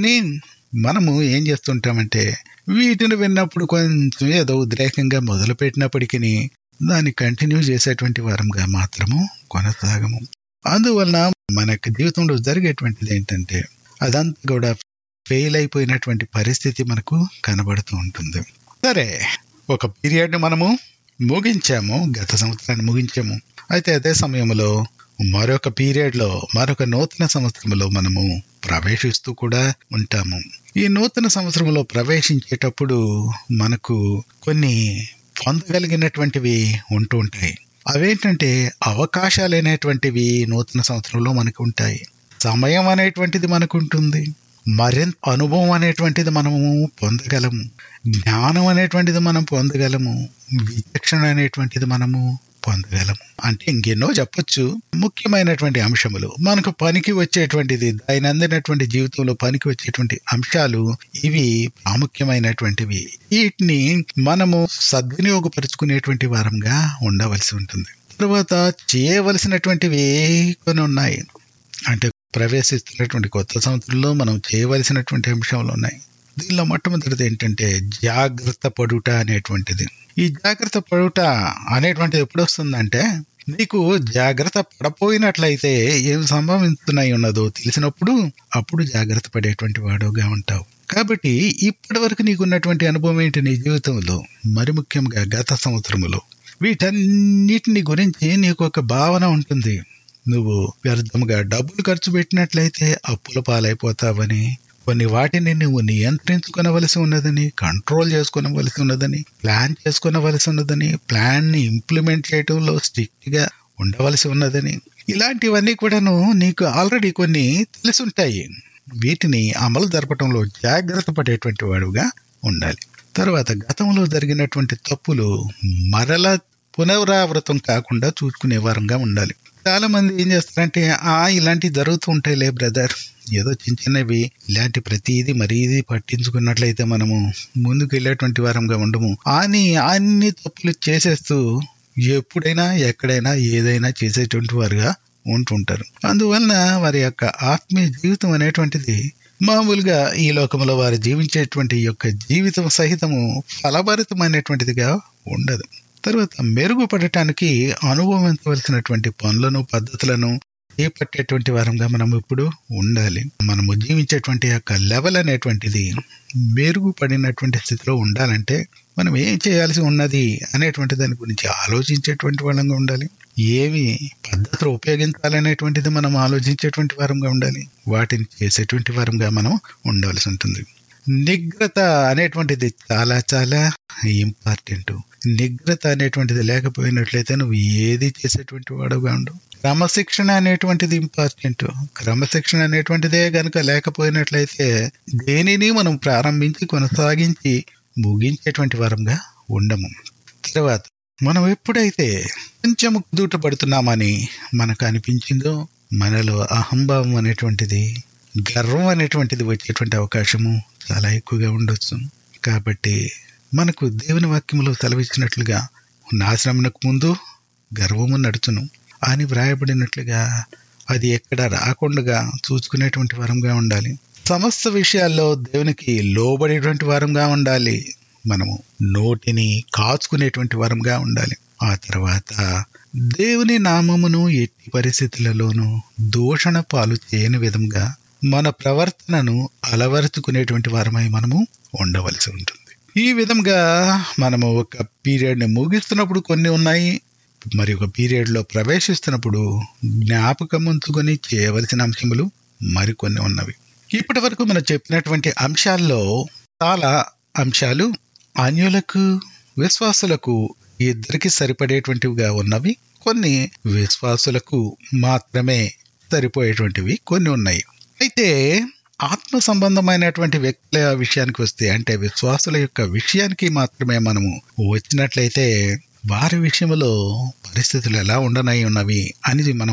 మనము ఏం చేస్తుంటామంటే వీటిని విన్నప్పుడు కొంచెం ఏదో ఉద్రేకంగా మొదలు పెట్టినప్పటికీ దాన్ని కంటిన్యూ చేసేటువంటి వారంగా మాత్రము కొనసాగము అందువలన మన యొక్క జీవితంలో జరిగేటువంటిది ఏంటంటే అదంతా కూడా ఫెయిల్ అయిపోయినటువంటి పరిస్థితి మనకు కనబడుతూ ఉంటుంది సరే ఒక పీరియడ్ మనము ముగించాము గత సంవత్సరాన్ని ముగించాము అయితే అదే సమయంలో మరొక పీరియడ్ లో మరొక నూతన సంవత్సరంలో మనము ప్రవేశిస్తూ కూడా ఉంటాము ఈ నూతన సంవత్సరంలో ప్రవేశించేటప్పుడు మనకు కొన్ని పొందగలిగినటువంటివి ఉంటూ ఉంటాయి అవేంటంటే అవకాశాలు అనేటువంటివి నూతన సంవత్సరంలో మనకు ఉంటాయి సమయం అనేటువంటిది మనకు ఉంటుంది మరింత అనుభవం అనేటువంటిది మనము పొందగలము జ్ఞానం అనేటువంటిది మనం పొందగలము విచక్షణ అనేటువంటిది మనము పొందగలము అంటే ఇంకెన్నో చెప్పొచ్చు ముఖ్యమైనటువంటి అంశములు మనకు పనికి వచ్చేటువంటిది దైనందినటువంటి జీవితంలో పనికి వచ్చేటువంటి అంశాలు ఇవి ప్రాముఖ్యమైనటువంటివి వీటిని మనము సద్వినియోగపరుచుకునేటువంటి వారంగా ఉండవలసి ఉంటుంది తర్వాత చేయవలసినటువంటివి కొన్ని ఉన్నాయి అంటే ప్రవేశిస్తున్నటువంటి కొత్త సంవత్సరంలో మనం చేయవలసినటువంటి అంశాలు ఉన్నాయి దీనిలో మొట్టమొదటిది ఏంటంటే జాగ్రత్త పడుట అనేటువంటిది ఈ జాగ్రత్త పడుట అనేటువంటిది ఎప్పుడు వస్తుందంటే నీకు జాగ్రత్త పడపోయినట్లయితే ఏం సంభవిస్తున్నాయి ఉన్నదో తెలిసినప్పుడు అప్పుడు జాగ్రత్త పడేటువంటి వాడుగా ఉంటావు కాబట్టి ఇప్పటి వరకు నీకున్నటువంటి అనుభవం ఏంటి నీ జీవితంలో మరి ముఖ్యంగా గత సంవత్సరములో వీటన్నిటిని గురించి నీకు ఒక భావన ఉంటుంది నువ్వు వ్యర్థంగా డబ్బులు ఖర్చు పెట్టినట్లయితే అప్పుల పాలైపోతావని కొన్ని వాటిని నువ్వు నియంత్రించుకొనవలసి ఉన్నదని కంట్రోల్ చేసుకొనవలసి ఉన్నదని ప్లాన్ చేసుకొనవలసి ఉన్నదని ప్లాన్ ని ఇంప్లిమెంట్ చేయడంలో స్ట్రిక్ట్ గా ఉండవలసి ఉన్నదని ఇలాంటివన్నీ కూడాను నీకు ఆల్రెడీ కొన్ని తెలుసుంటాయి వీటిని అమలు జరపడంలో జాగ్రత్త పడేటువంటి వాడుగా ఉండాలి తర్వాత గతంలో జరిగినటువంటి తప్పులు మరలా పునరావృతం కాకుండా చూసుకునే వారంగా ఉండాలి చాలా మంది ఏం చేస్తారంటే ఆ ఇలాంటివి జరుగుతూ ఉంటాయిలే బ్రదర్ ఏదో చిన్న చిన్నవి ఇలాంటి ప్రతిదీ మరీది పట్టించుకున్నట్లయితే మనము ముందుకు వెళ్ళేటువంటి వారంగా ఉండము అని అన్ని తప్పులు చేసేస్తూ ఎప్పుడైనా ఎక్కడైనా ఏదైనా చేసేటువంటి వారుగా ఉంటుంటారు అందువలన వారి యొక్క ఆత్మీయ జీవితం అనేటువంటిది మామూలుగా ఈ లోకంలో వారు జీవించేటువంటి యొక్క జీవితం సహితము ఫలభరితమైనటువంటిదిగా ఉండదు తర్వాత మెరుగుపడటానికి అనుభవించవలసినటువంటి పనులను పద్ధతులను చేపట్టేటువంటి వారంగా మనం ఇప్పుడు ఉండాలి మనము జీవించేటువంటి యొక్క లెవెల్ అనేటువంటిది మెరుగుపడినటువంటి స్థితిలో ఉండాలంటే మనం ఏం చేయాల్సి ఉన్నది అనేటువంటి దాని గురించి ఆలోచించేటువంటి వాళ్ళంగా ఉండాలి ఏమి పద్ధతులు ఉపయోగించాలనేటువంటిది మనం ఆలోచించేటువంటి వారంగా ఉండాలి వాటిని చేసేటువంటి వారంగా మనం ఉండవలసి ఉంటుంది నిగ్రత అనేటువంటిది చాలా చాలా ఇంపార్టెంట్ నిగ్రత అనేటువంటిది లేకపోయినట్లయితే నువ్వు ఏది చేసేటువంటి వాడుగా ఉండు క్రమశిక్షణ అనేటువంటిది ఇంపార్టెంట్ క్రమశిక్షణ అనేటువంటిదే గనుక లేకపోయినట్లయితే దేనిని మనం ప్రారంభించి కొనసాగించి ముగించేటువంటి వారంగా ఉండము తర్వాత మనం ఎప్పుడైతే కొంచెం దూట పడుతున్నామని మనకు అనిపించిందో మనలో అహంభావం అనేటువంటిది గర్వం అనేటువంటిది వచ్చేటువంటి అవకాశము చాలా ఎక్కువగా ఉండొచ్చు కాబట్టి మనకు దేవుని వాక్యములో సెలవిచ్చినట్లుగా నాశనమునకు ముందు గర్వము నడుచును అని వ్రాయబడినట్లుగా అది ఎక్కడ రాకుండా చూసుకునేటువంటి వారంగా ఉండాలి సమస్త విషయాల్లో దేవునికి లోబడేటువంటి వారంగా ఉండాలి మనము నోటిని కాచుకునేటువంటి వారంగా ఉండాలి ఆ తర్వాత దేవుని నామమును ఎట్టి పరిస్థితులలోనూ దూషణ పాలు చేయని విధంగా మన ప్రవర్తనను అలవరుచుకునేటువంటి వారమై మనము ఉండవలసి ఉంటుంది ఈ విధంగా మనము ఒక పీరియడ్ని ముగిస్తున్నప్పుడు కొన్ని ఉన్నాయి మరి ఒక పీరియడ్లో ప్రవేశిస్తున్నప్పుడు జ్ఞాపకం ఉంచుకొని చేయవలసిన అంశములు మరికొన్ని ఉన్నవి ఇప్పటి వరకు మనం చెప్పినటువంటి అంశాల్లో చాలా అంశాలు అన్యులకు విశ్వాసులకు ఇద్దరికి సరిపడేటువంటివిగా ఉన్నవి కొన్ని విశ్వాసులకు మాత్రమే సరిపోయేటువంటివి కొన్ని ఉన్నాయి అయితే ఆత్మ సంబంధమైనటువంటి వ్యక్తుల విషయానికి వస్తే అంటే విశ్వాసుల యొక్క విషయానికి మాత్రమే మనము వచ్చినట్లయితే వారి విషయంలో పరిస్థితులు ఎలా ఉండనై ఉన్నవి అనేది మనం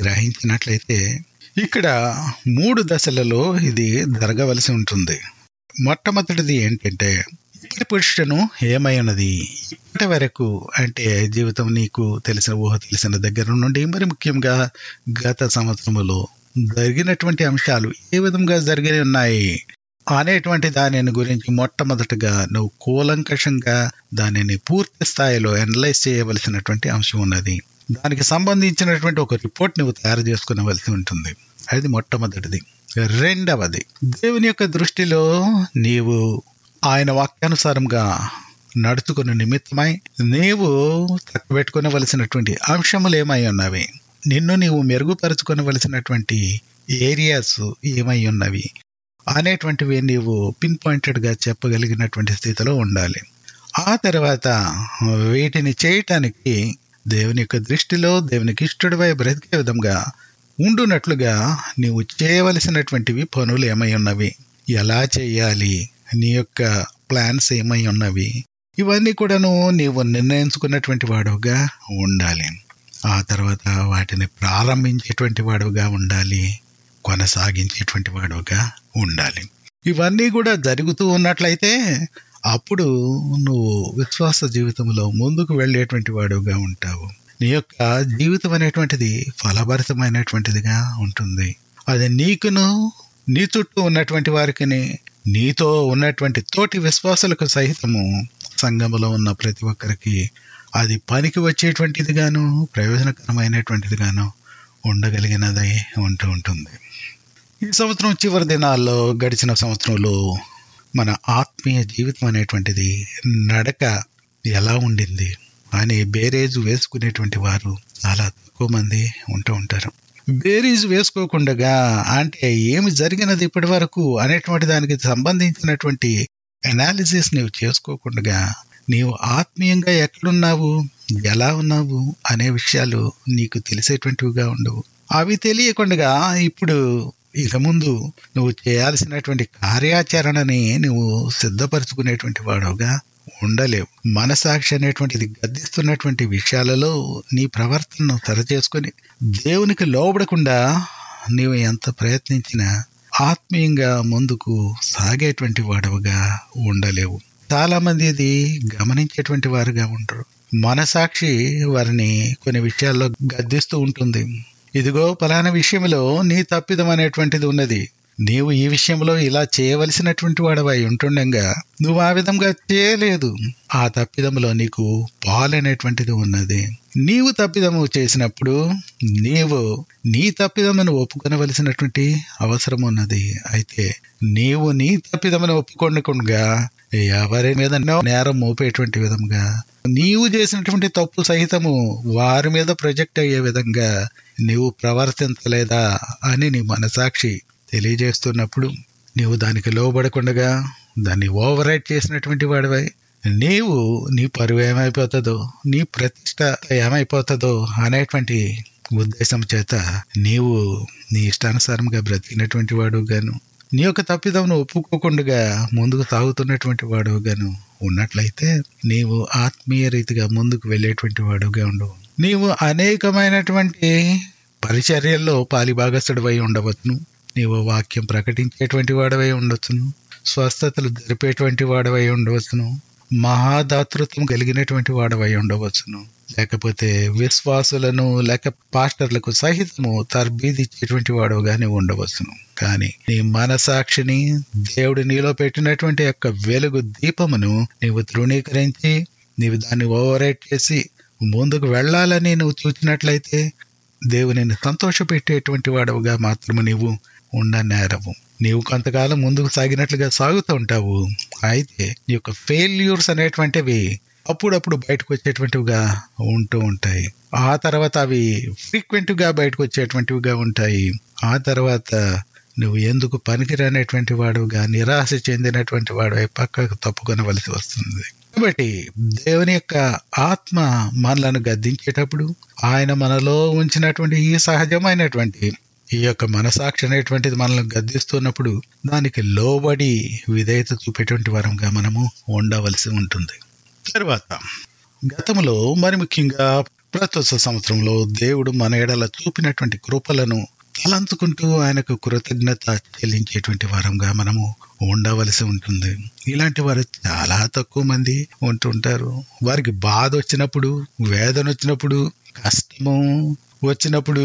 గ్రహించినట్లయితే ఇక్కడ మూడు దశలలో ఇది జరగవలసి ఉంటుంది మొట్టమొదటిది ఏంటంటే ఇప్పటి పురుషుడును ఏమై ఉన్నది ఇప్పటి వరకు అంటే జీవితం నీకు తెలిసిన ఊహ తెలిసిన దగ్గర నుండి మరి ముఖ్యంగా గత సంవత్సరములో జరిగినటువంటి అంశాలు ఏ విధంగా జరిగి ఉన్నాయి అనేటువంటి దానిని గురించి మొట్టమొదటిగా నువ్వు కూలంకషంగా దానిని పూర్తి స్థాయిలో అనలైజ్ చేయవలసినటువంటి అంశం ఉన్నది దానికి సంబంధించినటువంటి ఒక రిపోర్ట్ నువ్వు తయారు చేసుకునవలసి ఉంటుంది అది మొట్టమొదటిది రెండవది దేవుని యొక్క దృష్టిలో నీవు ఆయన వాక్యానుసారంగా నడుచుకున్న నిమిత్తమై నీవు తక్కువెట్టుకునవలసినటువంటి అంశములు ఏమై ఉన్నవి నిన్ను నీవు మెరుగుపరుచుకునవలసినటువంటి ఏరియాస్ ఏమై ఉన్నవి అనేటువంటివి నీవు పిన్ పాయింటెడ్గా చెప్పగలిగినటువంటి స్థితిలో ఉండాలి ఆ తర్వాత వీటిని చేయటానికి దేవుని యొక్క దృష్టిలో దేవునికి ఇష్టడివై బ్రతికే విధంగా ఉండునట్లుగా నీవు చేయవలసినటువంటివి పనులు ఏమై ఉన్నవి ఎలా చేయాలి నీ యొక్క ప్లాన్స్ ఏమై ఉన్నవి ఇవన్నీ కూడాను నీవు నిర్ణయించుకున్నటువంటి వాడుగా ఉండాలి ఆ తర్వాత వాటిని ప్రారంభించేటువంటి వాడుగా ఉండాలి కొనసాగించేటువంటి వాడుగా ఉండాలి ఇవన్నీ కూడా జరుగుతూ ఉన్నట్లయితే అప్పుడు నువ్వు విశ్వాస జీవితంలో ముందుకు వెళ్ళేటువంటి వాడుగా ఉంటావు నీ యొక్క జీవితం అనేటువంటిది ఫలభరితమైనటువంటిదిగా ఉంటుంది అది నీకును నీ చుట్టూ ఉన్నటువంటి వారికి నీతో ఉన్నటువంటి తోటి విశ్వాసులకు సహితము సంఘములో ఉన్న ప్రతి ఒక్కరికి అది పనికి వచ్చేటువంటిదిగాను ప్రయోజనకరమైనటువంటిదిగాను ఉండగలిగినదై ఉంటూ ఉంటుంది ఈ సంవత్సరం చివరి దినాల్లో గడిచిన సంవత్సరంలో మన ఆత్మీయ జీవితం అనేటువంటిది నడక ఎలా ఉండింది అని బేరేజు వేసుకునేటువంటి వారు చాలా తక్కువ మంది ఉంటూ ఉంటారు బేరీజు వేసుకోకుండా అంటే ఏమి జరిగినది ఇప్పటి వరకు అనేటువంటి దానికి సంబంధించినటువంటి అనాలిసిస్ నీవు చేసుకోకుండా నీవు ఆత్మీయంగా ఎక్కడున్నావు ఎలా ఉన్నావు అనే విషయాలు నీకు తెలిసేటువంటివిగా ఉండవు అవి తెలియకుండా ఇప్పుడు ఇక ముందు నువ్వు చేయాల్సినటువంటి కార్యాచరణని నువ్వు సిద్ధపరచుకునేటువంటి వాడుగా ఉండలేవు మనసాక్షి అనేటువంటిది గద్దిస్తున్నటువంటి విషయాలలో నీ ప్రవర్తనను సరిచేసుకొని దేవునికి లోబడకుండా నీవు ఎంత ప్రయత్నించినా ఆత్మీయంగా ముందుకు సాగేటువంటి వాడవుగా ఉండలేవు చాలా మంది ఇది గమనించేటువంటి వారుగా ఉంటారు మనసాక్షి వారిని కొన్ని విషయాల్లో గద్దిస్తూ ఉంటుంది ఇదిగో పలానా విషయంలో నీ తప్పిదం అనేటువంటిది ఉన్నది నీవు ఈ విషయంలో ఇలా చేయవలసినటువంటి వాడవై ఉంటుండగా నువ్వు ఆ విధంగా చేయలేదు ఆ తప్పిదములో నీకు పాలనేటువంటిది ఉన్నది నీవు తప్పిదము చేసినప్పుడు నీవు నీ తప్పిదమును ఒప్పుకొనవలసినటువంటి అవసరం ఉన్నది అయితే నీవు నీ తప్పిదమును ఒప్పుకొనకుండా ఎవరి మీద నేరం మోపేటువంటి విధంగా నీవు చేసినటువంటి తప్పు సహితము వారి మీద ప్రొజెక్ట్ అయ్యే విధంగా నీవు ప్రవర్తించలేదా అని నీ మనసాక్షి తెలియజేస్తున్నప్పుడు నీవు దానికి లోబడకుండగా దాన్ని ఓవర్ రైట్ చేసినటువంటి వాడివై నీవు నీ పరువు ఏమైపోతుందో నీ ప్రతిష్ట ఏమైపోతుందో అనేటువంటి ఉద్దేశం చేత నీవు నీ ఇష్టానుసారంగా బ్రతికినటువంటి వాడు గాను నీ యొక్క తప్పిదమును ఒప్పుకోకుండా ముందుకు సాగుతున్నటువంటి వాడుగాను ఉన్నట్లయితే నీవు ఆత్మీయ రీతిగా ముందుకు వెళ్ళేటువంటి వాడుగా ఉండవు నీవు అనేకమైనటువంటి పరిచర్యల్లో పాలిభాగస్తుడివై ఉండవచ్చును నీవు వాక్యం ప్రకటించేటువంటి వాడవై ఉండవచ్చును స్వస్థతలు జరిపేటువంటి వాడవై ఉండవచ్చును మహాదాతృత్వం కలిగినటువంటి వాడవై ఉండవచ్చును లేకపోతే విశ్వాసులను లేక పాస్టర్లకు సహితము తర్బీదిచ్చేటువంటి వాడుగానే ఉండవచ్చును కానీ నీ మనసాక్షిని దేవుడు నీలో పెట్టినటువంటి యొక్క వెలుగు దీపమును నీవు తృణీకరించి నీవు దాన్ని ఓవరేట్ చేసి ముందుకు వెళ్ళాలని నువ్వు చూచినట్లయితే దేవుని సంతోషపెట్టేటువంటి వాడవుగా మాత్రము నీవు ఉండనేరవు నీవు కొంతకాలం ముందుకు సాగినట్లుగా సాగుతూ ఉంటావు అయితే నీ యొక్క ఫెయిల్యూర్స్ అనేటువంటివి అప్పుడప్పుడు బయటకు వచ్చేటువంటివిగా ఉంటూ ఉంటాయి ఆ తర్వాత అవి ఫ్రీక్వెంట్గా బయటకు వచ్చేటువంటివిగా ఉంటాయి ఆ తర్వాత నువ్వు ఎందుకు పనికిరానటువంటి వాడుగా నిరాశ చెందినటువంటి వాడు పక్కకు తప్పుకొనవలసి వస్తుంది కాబట్టి దేవుని యొక్క ఆత్మ మనలను గద్దించేటప్పుడు ఆయన మనలో ఉంచినటువంటి ఈ సహజమైనటువంటి ఈ యొక్క మనసాక్షి అనేటువంటిది మనల్ని గద్దిస్తున్నప్పుడు దానికి లోబడి విధేయత చూపేటువంటి వరంగా మనము ఉండవలసి ఉంటుంది తర్వాత గతంలో మరి ముఖ్యంగా ప్రస్తుత సంవత్సరంలో దేవుడు మన ఎడల చూపినటువంటి కృపలను తలంచుకుంటూ ఆయనకు కృతజ్ఞత చెల్లించేటువంటి వారంగా మనము ఉండవలసి ఉంటుంది ఇలాంటి వారు చాలా తక్కువ మంది ఉంటుంటారు వారికి బాధ వచ్చినప్పుడు వేదన వచ్చినప్పుడు కష్టము వచ్చినప్పుడు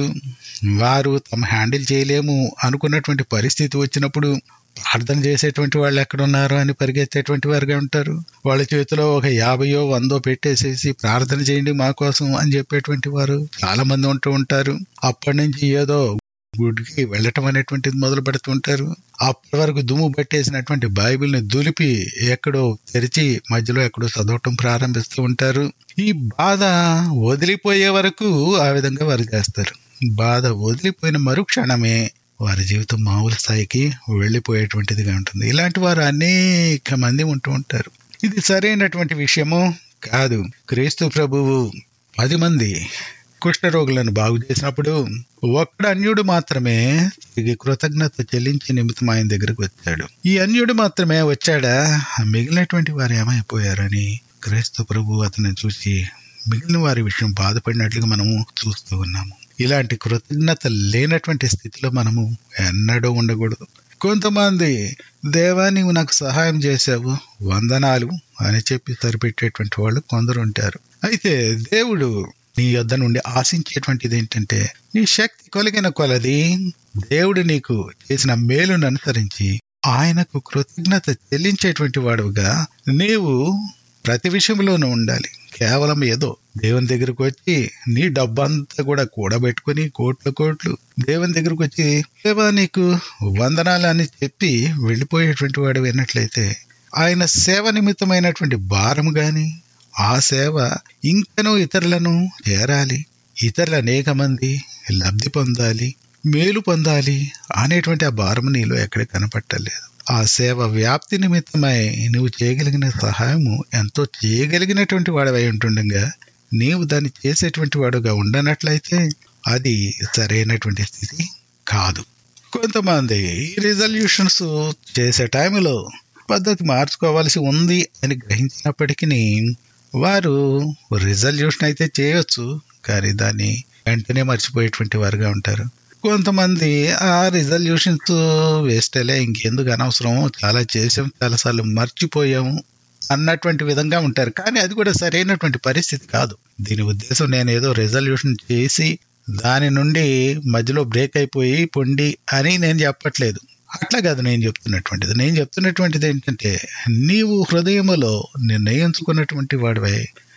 వారు తమ హ్యాండిల్ చేయలేము అనుకున్నటువంటి పరిస్థితి వచ్చినప్పుడు ప్రార్థన చేసేటువంటి వాళ్ళు ఎక్కడున్నారు అని పరిగెత్తేటువంటి వారుగా ఉంటారు వాళ్ళ చేతిలో ఒక యాభయో వందో పెట్టేసేసి ప్రార్థన చేయండి మా కోసం అని చెప్పేటువంటి వారు చాలా మంది ఉంటూ ఉంటారు అప్పటి నుంచి ఏదో గుడికి వెళ్ళటం అనేటువంటిది మొదలు పెడుతుంటారు అప్పటి వరకు దుమ్ము పట్టేసినటువంటి బైబిల్ని దులిపి ఎక్కడో తెరిచి మధ్యలో ఎక్కడో చదవటం ప్రారంభిస్తూ ఉంటారు ఈ బాధ వదిలిపోయే వరకు ఆ విధంగా వారు చేస్తారు బాధ వదిలిపోయిన మరుక్షణమే వారి జీవితం మామూలు స్థాయికి వెళ్ళిపోయేటువంటిదిగా ఉంటుంది ఇలాంటి వారు అనేక మంది ఉంటూ ఉంటారు ఇది సరైనటువంటి విషయము కాదు క్రీస్తు ప్రభువు పది మంది కుష్ఠరోగులను బాగు చేసినప్పుడు ఒక్కడ అన్యుడు మాత్రమే తిరిగి కృతజ్ఞత చెల్లించి నిమిత్తం ఆయన దగ్గరకు వచ్చాడు ఈ అన్యుడు మాత్రమే వచ్చాడా మిగిలినటువంటి వారు ఏమైపోయారని క్రీస్తు ప్రభు అతన్ని చూసి మిగిలిన వారి విషయం బాధపడినట్లుగా మనము చూస్తూ ఉన్నాము ఇలాంటి కృతజ్ఞత లేనటువంటి స్థితిలో మనము ఎన్నడూ ఉండకూడదు కొంతమంది దేవా నీవు నాకు సహాయం చేశావు వందనాలు అని చెప్పి సరిపెట్టేటువంటి వాళ్ళు కొందరు ఉంటారు అయితే దేవుడు నీ యొద్ద నుండి ఆశించేటువంటిది ఏంటంటే నీ శక్తి కొలిగిన కొలది దేవుడు నీకు చేసిన మేలును అనుసరించి ఆయనకు కృతజ్ఞత చెల్లించేటువంటి వాడుగా నీవు ప్రతి విషయంలోనూ ఉండాలి కేవలం ఏదో దేవుని దగ్గరకు వచ్చి నీ డబ్బంతా కూడా కూడబెట్టుకుని కోట్ల కోట్లు దేవుని దగ్గరకు వచ్చి దేవా నీకు వందనాలు అని చెప్పి వెళ్ళిపోయేటువంటి వాడు విన్నట్లయితే ఆయన సేవ నిమిత్తమైనటువంటి భారం గాని ఆ సేవ ఇంకనూ ఇతరులను చేరాలి ఇతరులు అనేక మంది లబ్ధి పొందాలి మేలు పొందాలి అనేటువంటి ఆ భారం నీలో ఎక్కడ కనపట్టలేదు ఆ సేవ వ్యాప్తి నిమిత్తమై నువ్వు చేయగలిగిన సహాయము ఎంతో చేయగలిగినటువంటి వాడవై ఉంటుండగా నీవు దాన్ని చేసేటువంటి వాడుగా ఉండనట్లయితే అది సరైనటువంటి స్థితి కాదు కొంతమంది రిజల్యూషన్స్ చేసే టైంలో పద్ధతి మార్చుకోవాల్సి ఉంది అని గ్రహించినప్పటికీ వారు రిజల్యూషన్ అయితే చేయొచ్చు కానీ దాన్ని వెంటనే మర్చిపోయేటువంటి వారుగా ఉంటారు కొంతమంది ఆ రిజల్యూషన్స్ వేస్టేలే ఇంకెందుకు అనవసరం చాలా చేసాం చాలాసార్లు మర్చిపోయాము అన్నటువంటి విధంగా ఉంటారు కానీ అది కూడా సరైనటువంటి పరిస్థితి కాదు దీని ఉద్దేశం నేను ఏదో రిజల్యూషన్ చేసి దాని నుండి మధ్యలో బ్రేక్ అయిపోయి పొండి అని నేను చెప్పట్లేదు అట్లా కాదు నేను చెప్తున్నటువంటిది నేను చెప్తున్నటువంటిది ఏంటంటే నీవు హృదయములో నిర్ణయించుకున్నటువంటి వాడివై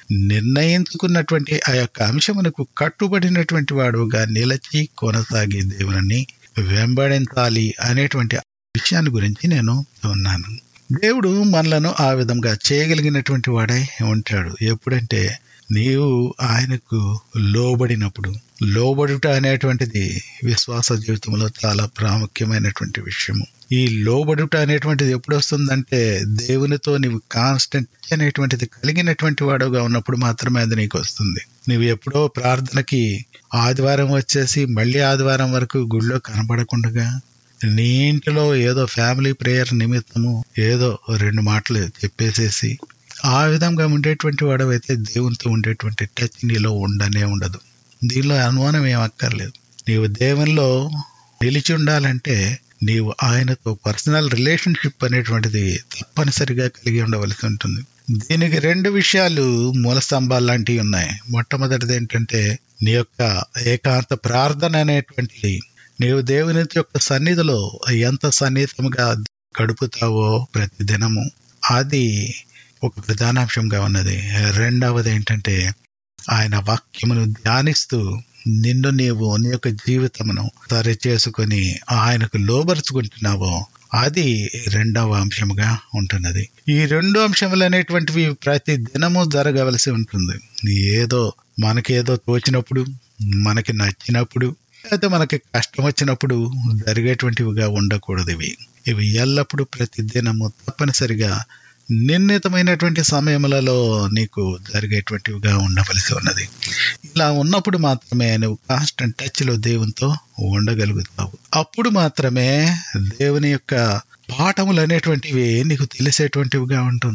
నిర్ణయించుకున్నటువంటి ఆ యొక్క అంశమునకు కట్టుబడినటువంటి వాడుగా నిలచి కొనసాగే దేవుని వెంబడించాలి అనేటువంటి విషయాన్ని గురించి నేను ఉన్నాను దేవుడు మనలను ఆ విధంగా చేయగలిగినటువంటి వాడై ఉంటాడు ఎప్పుడంటే నీవు ఆయనకు లోబడినప్పుడు లోబడుట అనేటువంటిది విశ్వాస జీవితంలో చాలా ప్రాముఖ్యమైనటువంటి విషయము ఈ లోబడుట అనేటువంటిది ఎప్పుడు వస్తుందంటే దేవునితో నీవు కాన్స్టెంట్ అనేటువంటిది కలిగినటువంటి వాడుగా ఉన్నప్పుడు మాత్రమే అది నీకు వస్తుంది నువ్వు ఎప్పుడో ప్రార్థనకి ఆదివారం వచ్చేసి మళ్ళీ ఆదివారం వరకు గుళ్ళో కనపడకుండా నీ ఇంటిలో ఏదో ఫ్యామిలీ ప్రేయర్ నిమిత్తము ఏదో రెండు మాటలు చెప్పేసేసి ఆ విధంగా ఉండేటువంటి వాడవైతే దేవునితో ఉండేటువంటి టచ్ నీలో ఉండనే ఉండదు దీనిలో అనుమానం ఏం అక్కర్లేదు నీవు దేవునిలో నిలిచి ఉండాలంటే నీవు ఆయనతో పర్సనల్ రిలేషన్షిప్ అనేటువంటిది తప్పనిసరిగా కలిగి ఉండవలసి ఉంటుంది దీనికి రెండు విషయాలు మూల స్తంభాలు లాంటివి ఉన్నాయి మొట్టమొదటిది ఏంటంటే నీ యొక్క ఏకాంత ప్రార్థన అనేటువంటిది నీవు దేవుని యొక్క సన్నిధిలో ఎంత సన్నిహితంగా గడుపుతావో ప్రతి దినము అది ఒక ప్రధానాంశంగా ఉన్నది రెండవది ఏంటంటే ఆయన వాక్యమును ధ్యానిస్తూ నిన్ను నీవు నీ యొక్క జీవితమును సరి చేసుకుని ఆయనకు లోబరుచుకుంటున్నావో అది రెండవ అంశముగా ఉంటున్నది ఈ రెండు అంశములు అనేటువంటివి ప్రతి దినము జరగవలసి ఉంటుంది ఏదో మనకేదో తోచినప్పుడు మనకి నచ్చినప్పుడు అయితే మనకి కష్టం వచ్చినప్పుడు జరిగేటువంటివిగా ఉండకూడదు ఇవి ఇవి ఎల్లప్పుడూ ప్రతి దినము తప్పనిసరిగా నిర్ణీతమైనటువంటి సమయములలో నీకు జరిగేటువంటివిగా ఉండవలసి ఉన్నది ఇలా ఉన్నప్పుడు మాత్రమే నువ్వు కాన్స్టెంట్ టచ్లో దేవునితో ఉండగలుగుతావు అప్పుడు మాత్రమే దేవుని యొక్క పాఠములు అనేటువంటివి నీకు తెలిసేటువంటివిగా ఉంటుంది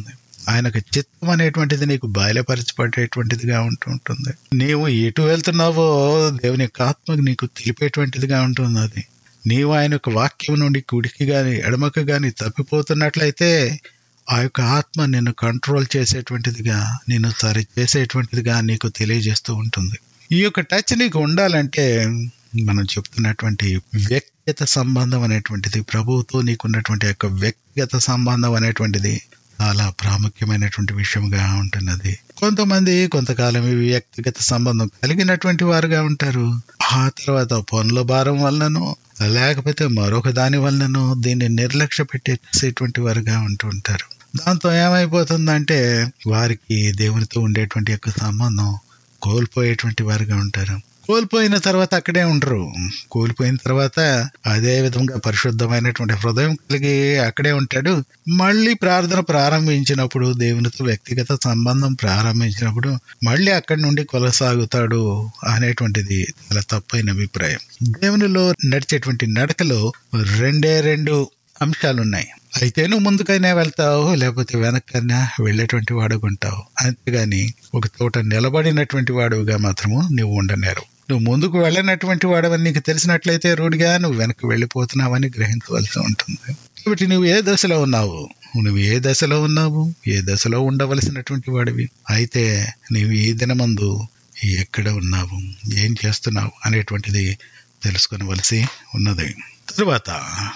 ఆయనకు చిత్తం అనేటువంటిది నీకు బయలుపరచబడేటువంటిదిగా ఉంటూ ఉంటుంది నీవు ఎటు వెళ్తున్నావో దేవుని యొక్క ఆత్మకు నీకు తెలిపేటువంటిదిగా ఉంటుంది అది నీవు ఆయన యొక్క వాక్యం నుండి కుడికి గాని ఎడమకు గాని తప్పిపోతున్నట్లయితే ఆ యొక్క ఆత్మ నిన్ను కంట్రోల్ చేసేటువంటిదిగా నిన్ను సరి చేసేటువంటిదిగా నీకు తెలియజేస్తూ ఉంటుంది ఈ యొక్క టచ్ నీకు ఉండాలంటే మనం చెప్తున్నటువంటి వ్యక్తిగత సంబంధం అనేటువంటిది ప్రభువుతో నీకున్నటువంటి యొక్క వ్యక్తిగత సంబంధం అనేటువంటిది చాలా ప్రాముఖ్యమైనటువంటి విషయంగా ఉంటున్నది కొంతమంది కొంతకాలం ఈ వ్యక్తిగత సంబంధం కలిగినటువంటి వారుగా ఉంటారు ఆ తర్వాత పనుల భారం వలనను లేకపోతే మరొక దాని వలనను దీన్ని నిర్లక్ష్య పెట్టేసేటువంటి వారుగా ఉంటూ ఉంటారు దాంతో ఏమైపోతుందంటే వారికి దేవునితో ఉండేటువంటి యొక్క సంబంధం కోల్పోయేటువంటి వారుగా ఉంటారు కోల్పోయిన తర్వాత అక్కడే ఉండరు కోల్పోయిన తర్వాత అదే విధంగా పరిశుద్ధమైనటువంటి హృదయం కలిగి అక్కడే ఉంటాడు మళ్ళీ ప్రార్థన ప్రారంభించినప్పుడు దేవునితో వ్యక్తిగత సంబంధం ప్రారంభించినప్పుడు మళ్ళీ అక్కడి నుండి కొనసాగుతాడు అనేటువంటిది చాలా తప్పైన అభిప్రాయం దేవునిలో నడిచేటువంటి నడకలో రెండే రెండు అంశాలు ఉన్నాయి అయితే నువ్వు ముందుకైనా వెళ్తావు లేకపోతే వెనక్కైనా వెళ్ళేటువంటి వాడుకుంటావు అంతేగాని ఒక చోట నిలబడినటువంటి వాడుగా మాత్రము నువ్వు ఉండనేరు నువ్వు ముందుకు వెళ్ళనటువంటి వాడవని నీకు తెలిసినట్లయితే రూఢిగా నువ్వు వెనక్కి వెళ్ళిపోతున్నావని గ్రహించవలసి ఉంటుంది కాబట్టి నువ్వు ఏ దశలో ఉన్నావు నువ్వు ఏ దశలో ఉన్నావు ఏ దశలో ఉండవలసినటువంటి వాడివి అయితే నీవు ఈ దినమందు ఎక్కడ ఉన్నావు ఏం చేస్తున్నావు అనేటువంటిది తెలుసుకొనవలసి ఉన్నది తరువాత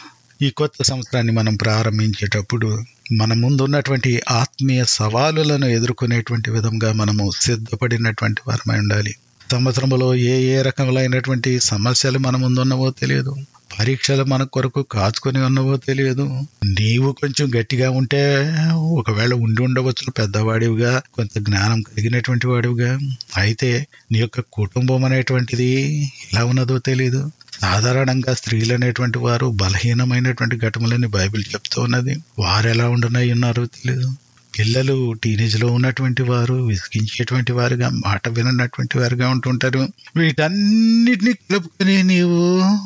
ఈ కొత్త సంవత్సరాన్ని మనం ప్రారంభించేటప్పుడు మన ముందు ఉన్నటువంటి ఆత్మీయ సవాలులను ఎదుర్కొనేటువంటి విధంగా మనము సిద్ధపడినటువంటి వారమై ఉండాలి సంవత్సరంలో ఏ ఏ రకములైనటువంటి సమస్యలు మన ముందు ఉన్నవో తెలియదు పరీక్షలు మన కొరకు కాచుకొని ఉన్నవో తెలియదు నీవు కొంచెం గట్టిగా ఉంటే ఒకవేళ ఉండి ఉండవచ్చు పెద్దవాడివిగా కొంత జ్ఞానం కలిగినటువంటి వాడివిగా అయితే నీ యొక్క కుటుంబం అనేటువంటిది ఎలా ఉన్నదో తెలియదు సాధారణంగా స్త్రీలు అనేటువంటి వారు బలహీనమైనటువంటి ఘటములని బైబిల్ చెప్తూ ఉన్నది వారు ఎలా ఉండనై ఉన్నారో తెలియదు పిల్లలు టీనేజ్ లో ఉన్నటువంటి వారు విసిగించేటువంటి వారుగా మాట విననటువంటి వారుగా ఉంటుంటారు వీటన్నిటిని కలుపుకొని నీవు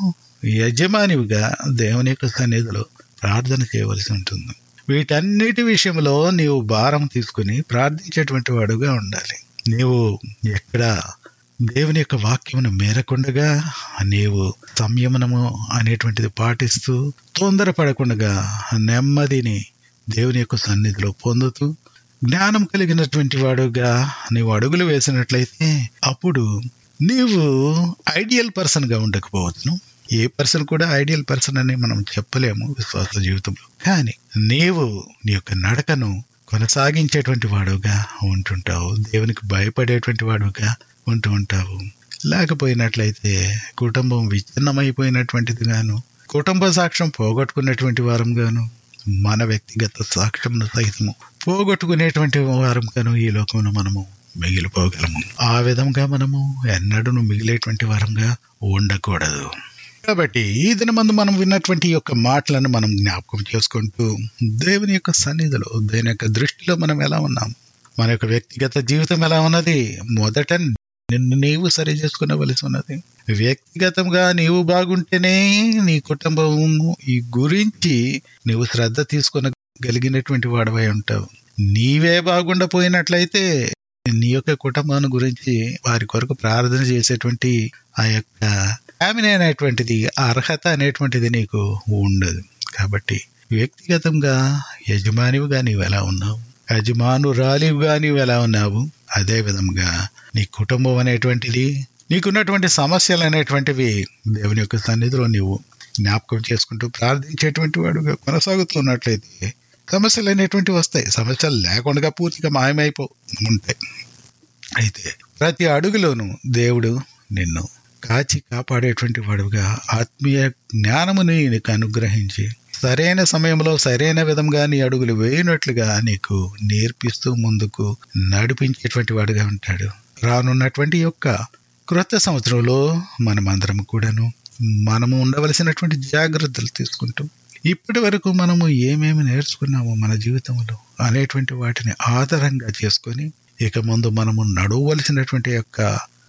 యజమానివిగా దేవుని యొక్క సన్నిధిలో ప్రార్థన చేయవలసి ఉంటుంది వీటన్నిటి విషయంలో నీవు భారం తీసుకుని ప్రార్థించేటువంటి వాడుగా ఉండాలి నీవు ఎక్కడ దేవుని యొక్క వాక్యమును మేరకుండగా నీవు సంయమనము అనేటువంటిది పాటిస్తూ తొందరపడకుండా నెమ్మదిని దేవుని యొక్క సన్నిధిలో పొందుతూ జ్ఞానం కలిగినటువంటి వాడుగా నీవు అడుగులు వేసినట్లయితే అప్పుడు నీవు ఐడియల్ పర్సన్ గా ఉండకపోవచ్చును ఏ పర్సన్ కూడా ఐడియల్ పర్సన్ అని మనం చెప్పలేము విశ్వాస జీవితంలో కానీ నీవు నీ యొక్క నడకను కొనసాగించేటువంటి వాడుగా ఉంటుంటావు దేవునికి భయపడేటువంటి వాడుగా ఉంటూ ఉంటావు లేకపోయినట్లయితే కుటుంబం విచ్ఛిన్నమైపోయినటువంటిది గాను కుటుంబ సాక్ష్యం పోగొట్టుకున్నటువంటి వారం గాను మన వ్యక్తిగత సాక్ష్యం సహితము పోగొట్టుకునేటువంటి వారం గాను ఈ లోకంలో మనము మిగిలిపోగలము ఆ విధంగా మనము ఎన్నడూ మిగిలేటువంటి వారంగా ఉండకూడదు కాబట్టి ఈ దినమందు మనం విన్నటువంటి ఈ యొక్క మాటలను మనం జ్ఞాపకం చేసుకుంటూ దేవుని యొక్క సన్నిధిలో దేవుని యొక్క దృష్టిలో మనం ఎలా ఉన్నాం మన యొక్క వ్యక్తిగత జీవితం ఎలా ఉన్నది మొదట నిన్ను నీవు సరి చేసుకునవలసి ఉన్నది వ్యక్తిగతంగా నీవు బాగుంటేనే నీ కుటుంబం ఈ గురించి నీవు శ్రద్ధ తీసుకునగలిగినటువంటి వాడవై ఉంటావు నీవే బాగుండపోయినట్లయితే నీ యొక్క కుటుంబాన్ని గురించి వారి కొరకు ప్రార్థన చేసేటువంటి ఆ యొక్క ఆమె అనేటువంటిది అర్హత అనేటువంటిది నీకు ఉండదు కాబట్టి వ్యక్తిగతంగా యజమానివిగా నీవు ఎలా ఉన్నావు యజమానురాలివిగా నీవు ఎలా ఉన్నావు అదే విధంగా నీ కుటుంబం అనేటువంటిది నీకున్నటువంటి సమస్యలు అనేటువంటివి దేవుని యొక్క సన్నిధిలో నీవు జ్ఞాపకం చేసుకుంటూ ప్రార్థించేటువంటి వాడుగా కొనసాగుతున్నట్లయితే సమస్యలు అనేటువంటివి వస్తాయి సమస్యలు లేకుండా పూర్తిగా మాయమైపో ఉంటాయి అయితే ప్రతి అడుగులోనూ దేవుడు నిన్ను కాచి కాపాడేటువంటి వాడుగా ఆత్మీయ జ్ఞానముని నీకు అనుగ్రహించి సరైన సమయంలో సరైన విధంగా నీ అడుగులు వేయనట్లుగా నీకు నేర్పిస్తూ ముందుకు నడిపించేటువంటి వాడుగా ఉంటాడు రానున్నటువంటి యొక్క క్రొత్త సంవత్సరంలో మనమందరం కూడాను మనము ఉండవలసినటువంటి జాగ్రత్తలు తీసుకుంటూ ఇప్పటి వరకు మనము ఏమేమి నేర్చుకున్నామో మన జీవితంలో అనేటువంటి వాటిని ఆధారంగా చేసుకొని ఇక ముందు మనము నడవలసినటువంటి యొక్క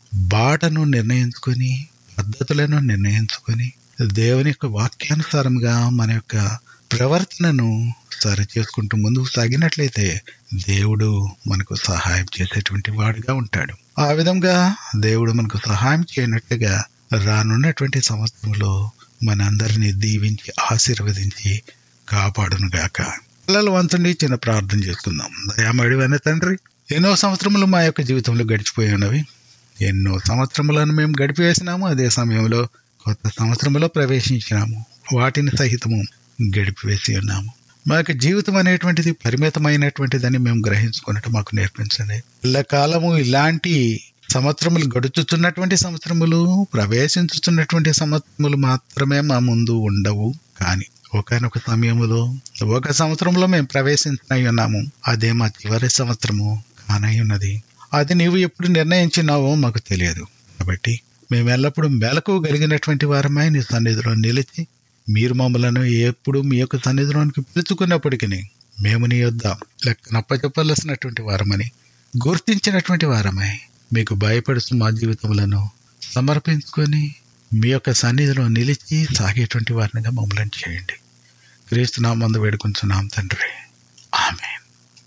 బాటను నిర్ణయించుకొని పద్ధతులను నిర్ణయించుకొని దేవుని యొక్క వాక్యానుసారంగా మన యొక్క ప్రవర్తనను సరి చేసుకుంటూ ముందుకు సాగినట్లయితే దేవుడు మనకు సహాయం చేసేటువంటి వాడుగా ఉంటాడు ఆ విధంగా దేవుడు మనకు సహాయం చేయనట్లుగా రానున్నటువంటి సంవత్సరంలో మనందరినీ దీవించి ఆశీర్వదించి కాపాడునుగాక పిల్లలు వంచండి చిన్న ప్రార్థన చేస్తున్నాం దయామడివైన తండ్రి ఎన్నో సంవత్సరములు మా యొక్క జీవితంలో గడిచిపోయి ఉన్నవి ఎన్నో సంవత్సరములను మేము గడిపివేసినాము అదే సమయంలో కొత్త సంవత్సరంలో ప్రవేశించినాము వాటిని సహితము గడిపివేసి ఉన్నాము మా యొక్క జీవితం అనేటువంటిది పరిమితమైనటువంటిదని మేము గ్రహించుకున్నట్టు మాకు నేర్పించండి కాలము ఇలాంటి సంవత్సరములు గడుచుతున్నటువంటి సంవత్సరములు ప్రవేశించుతున్నటువంటి సంవత్సరములు మాత్రమే మా ముందు ఉండవు కానీ ఒకనొక సమయములో ఒక సంవత్సరంలో మేము ప్రవేశించనై ఉన్నాము అదే మా చివరి సంవత్సరము కానై ఉన్నది అది నీవు ఎప్పుడు నిర్ణయించినావో మాకు తెలియదు కాబట్టి మేము ఎల్లప్పుడూ మెలకు కలిగినటువంటి వారమై నీ సన్నిధిలో నిలిచి మీరు మమ్మలను ఎప్పుడు మీ యొక్క సన్నిధిలోనికి పిలుచుకున్నప్పటికీ మేము నీ యొద్ద లెక్కనప్పచెప్పవలసినటువంటి వారమని గుర్తించినటువంటి వారమై మీకు భయపడుతూ మా జీవితములను సమర్పించుకొని మీ యొక్క సన్నిధిలో నిలిచి సాగేటువంటి వారినిగా మమ్మల్ని చేయండి క్రీస్తు నామందు వేడుకుంటున్నాం తండ్రి ఆమెన్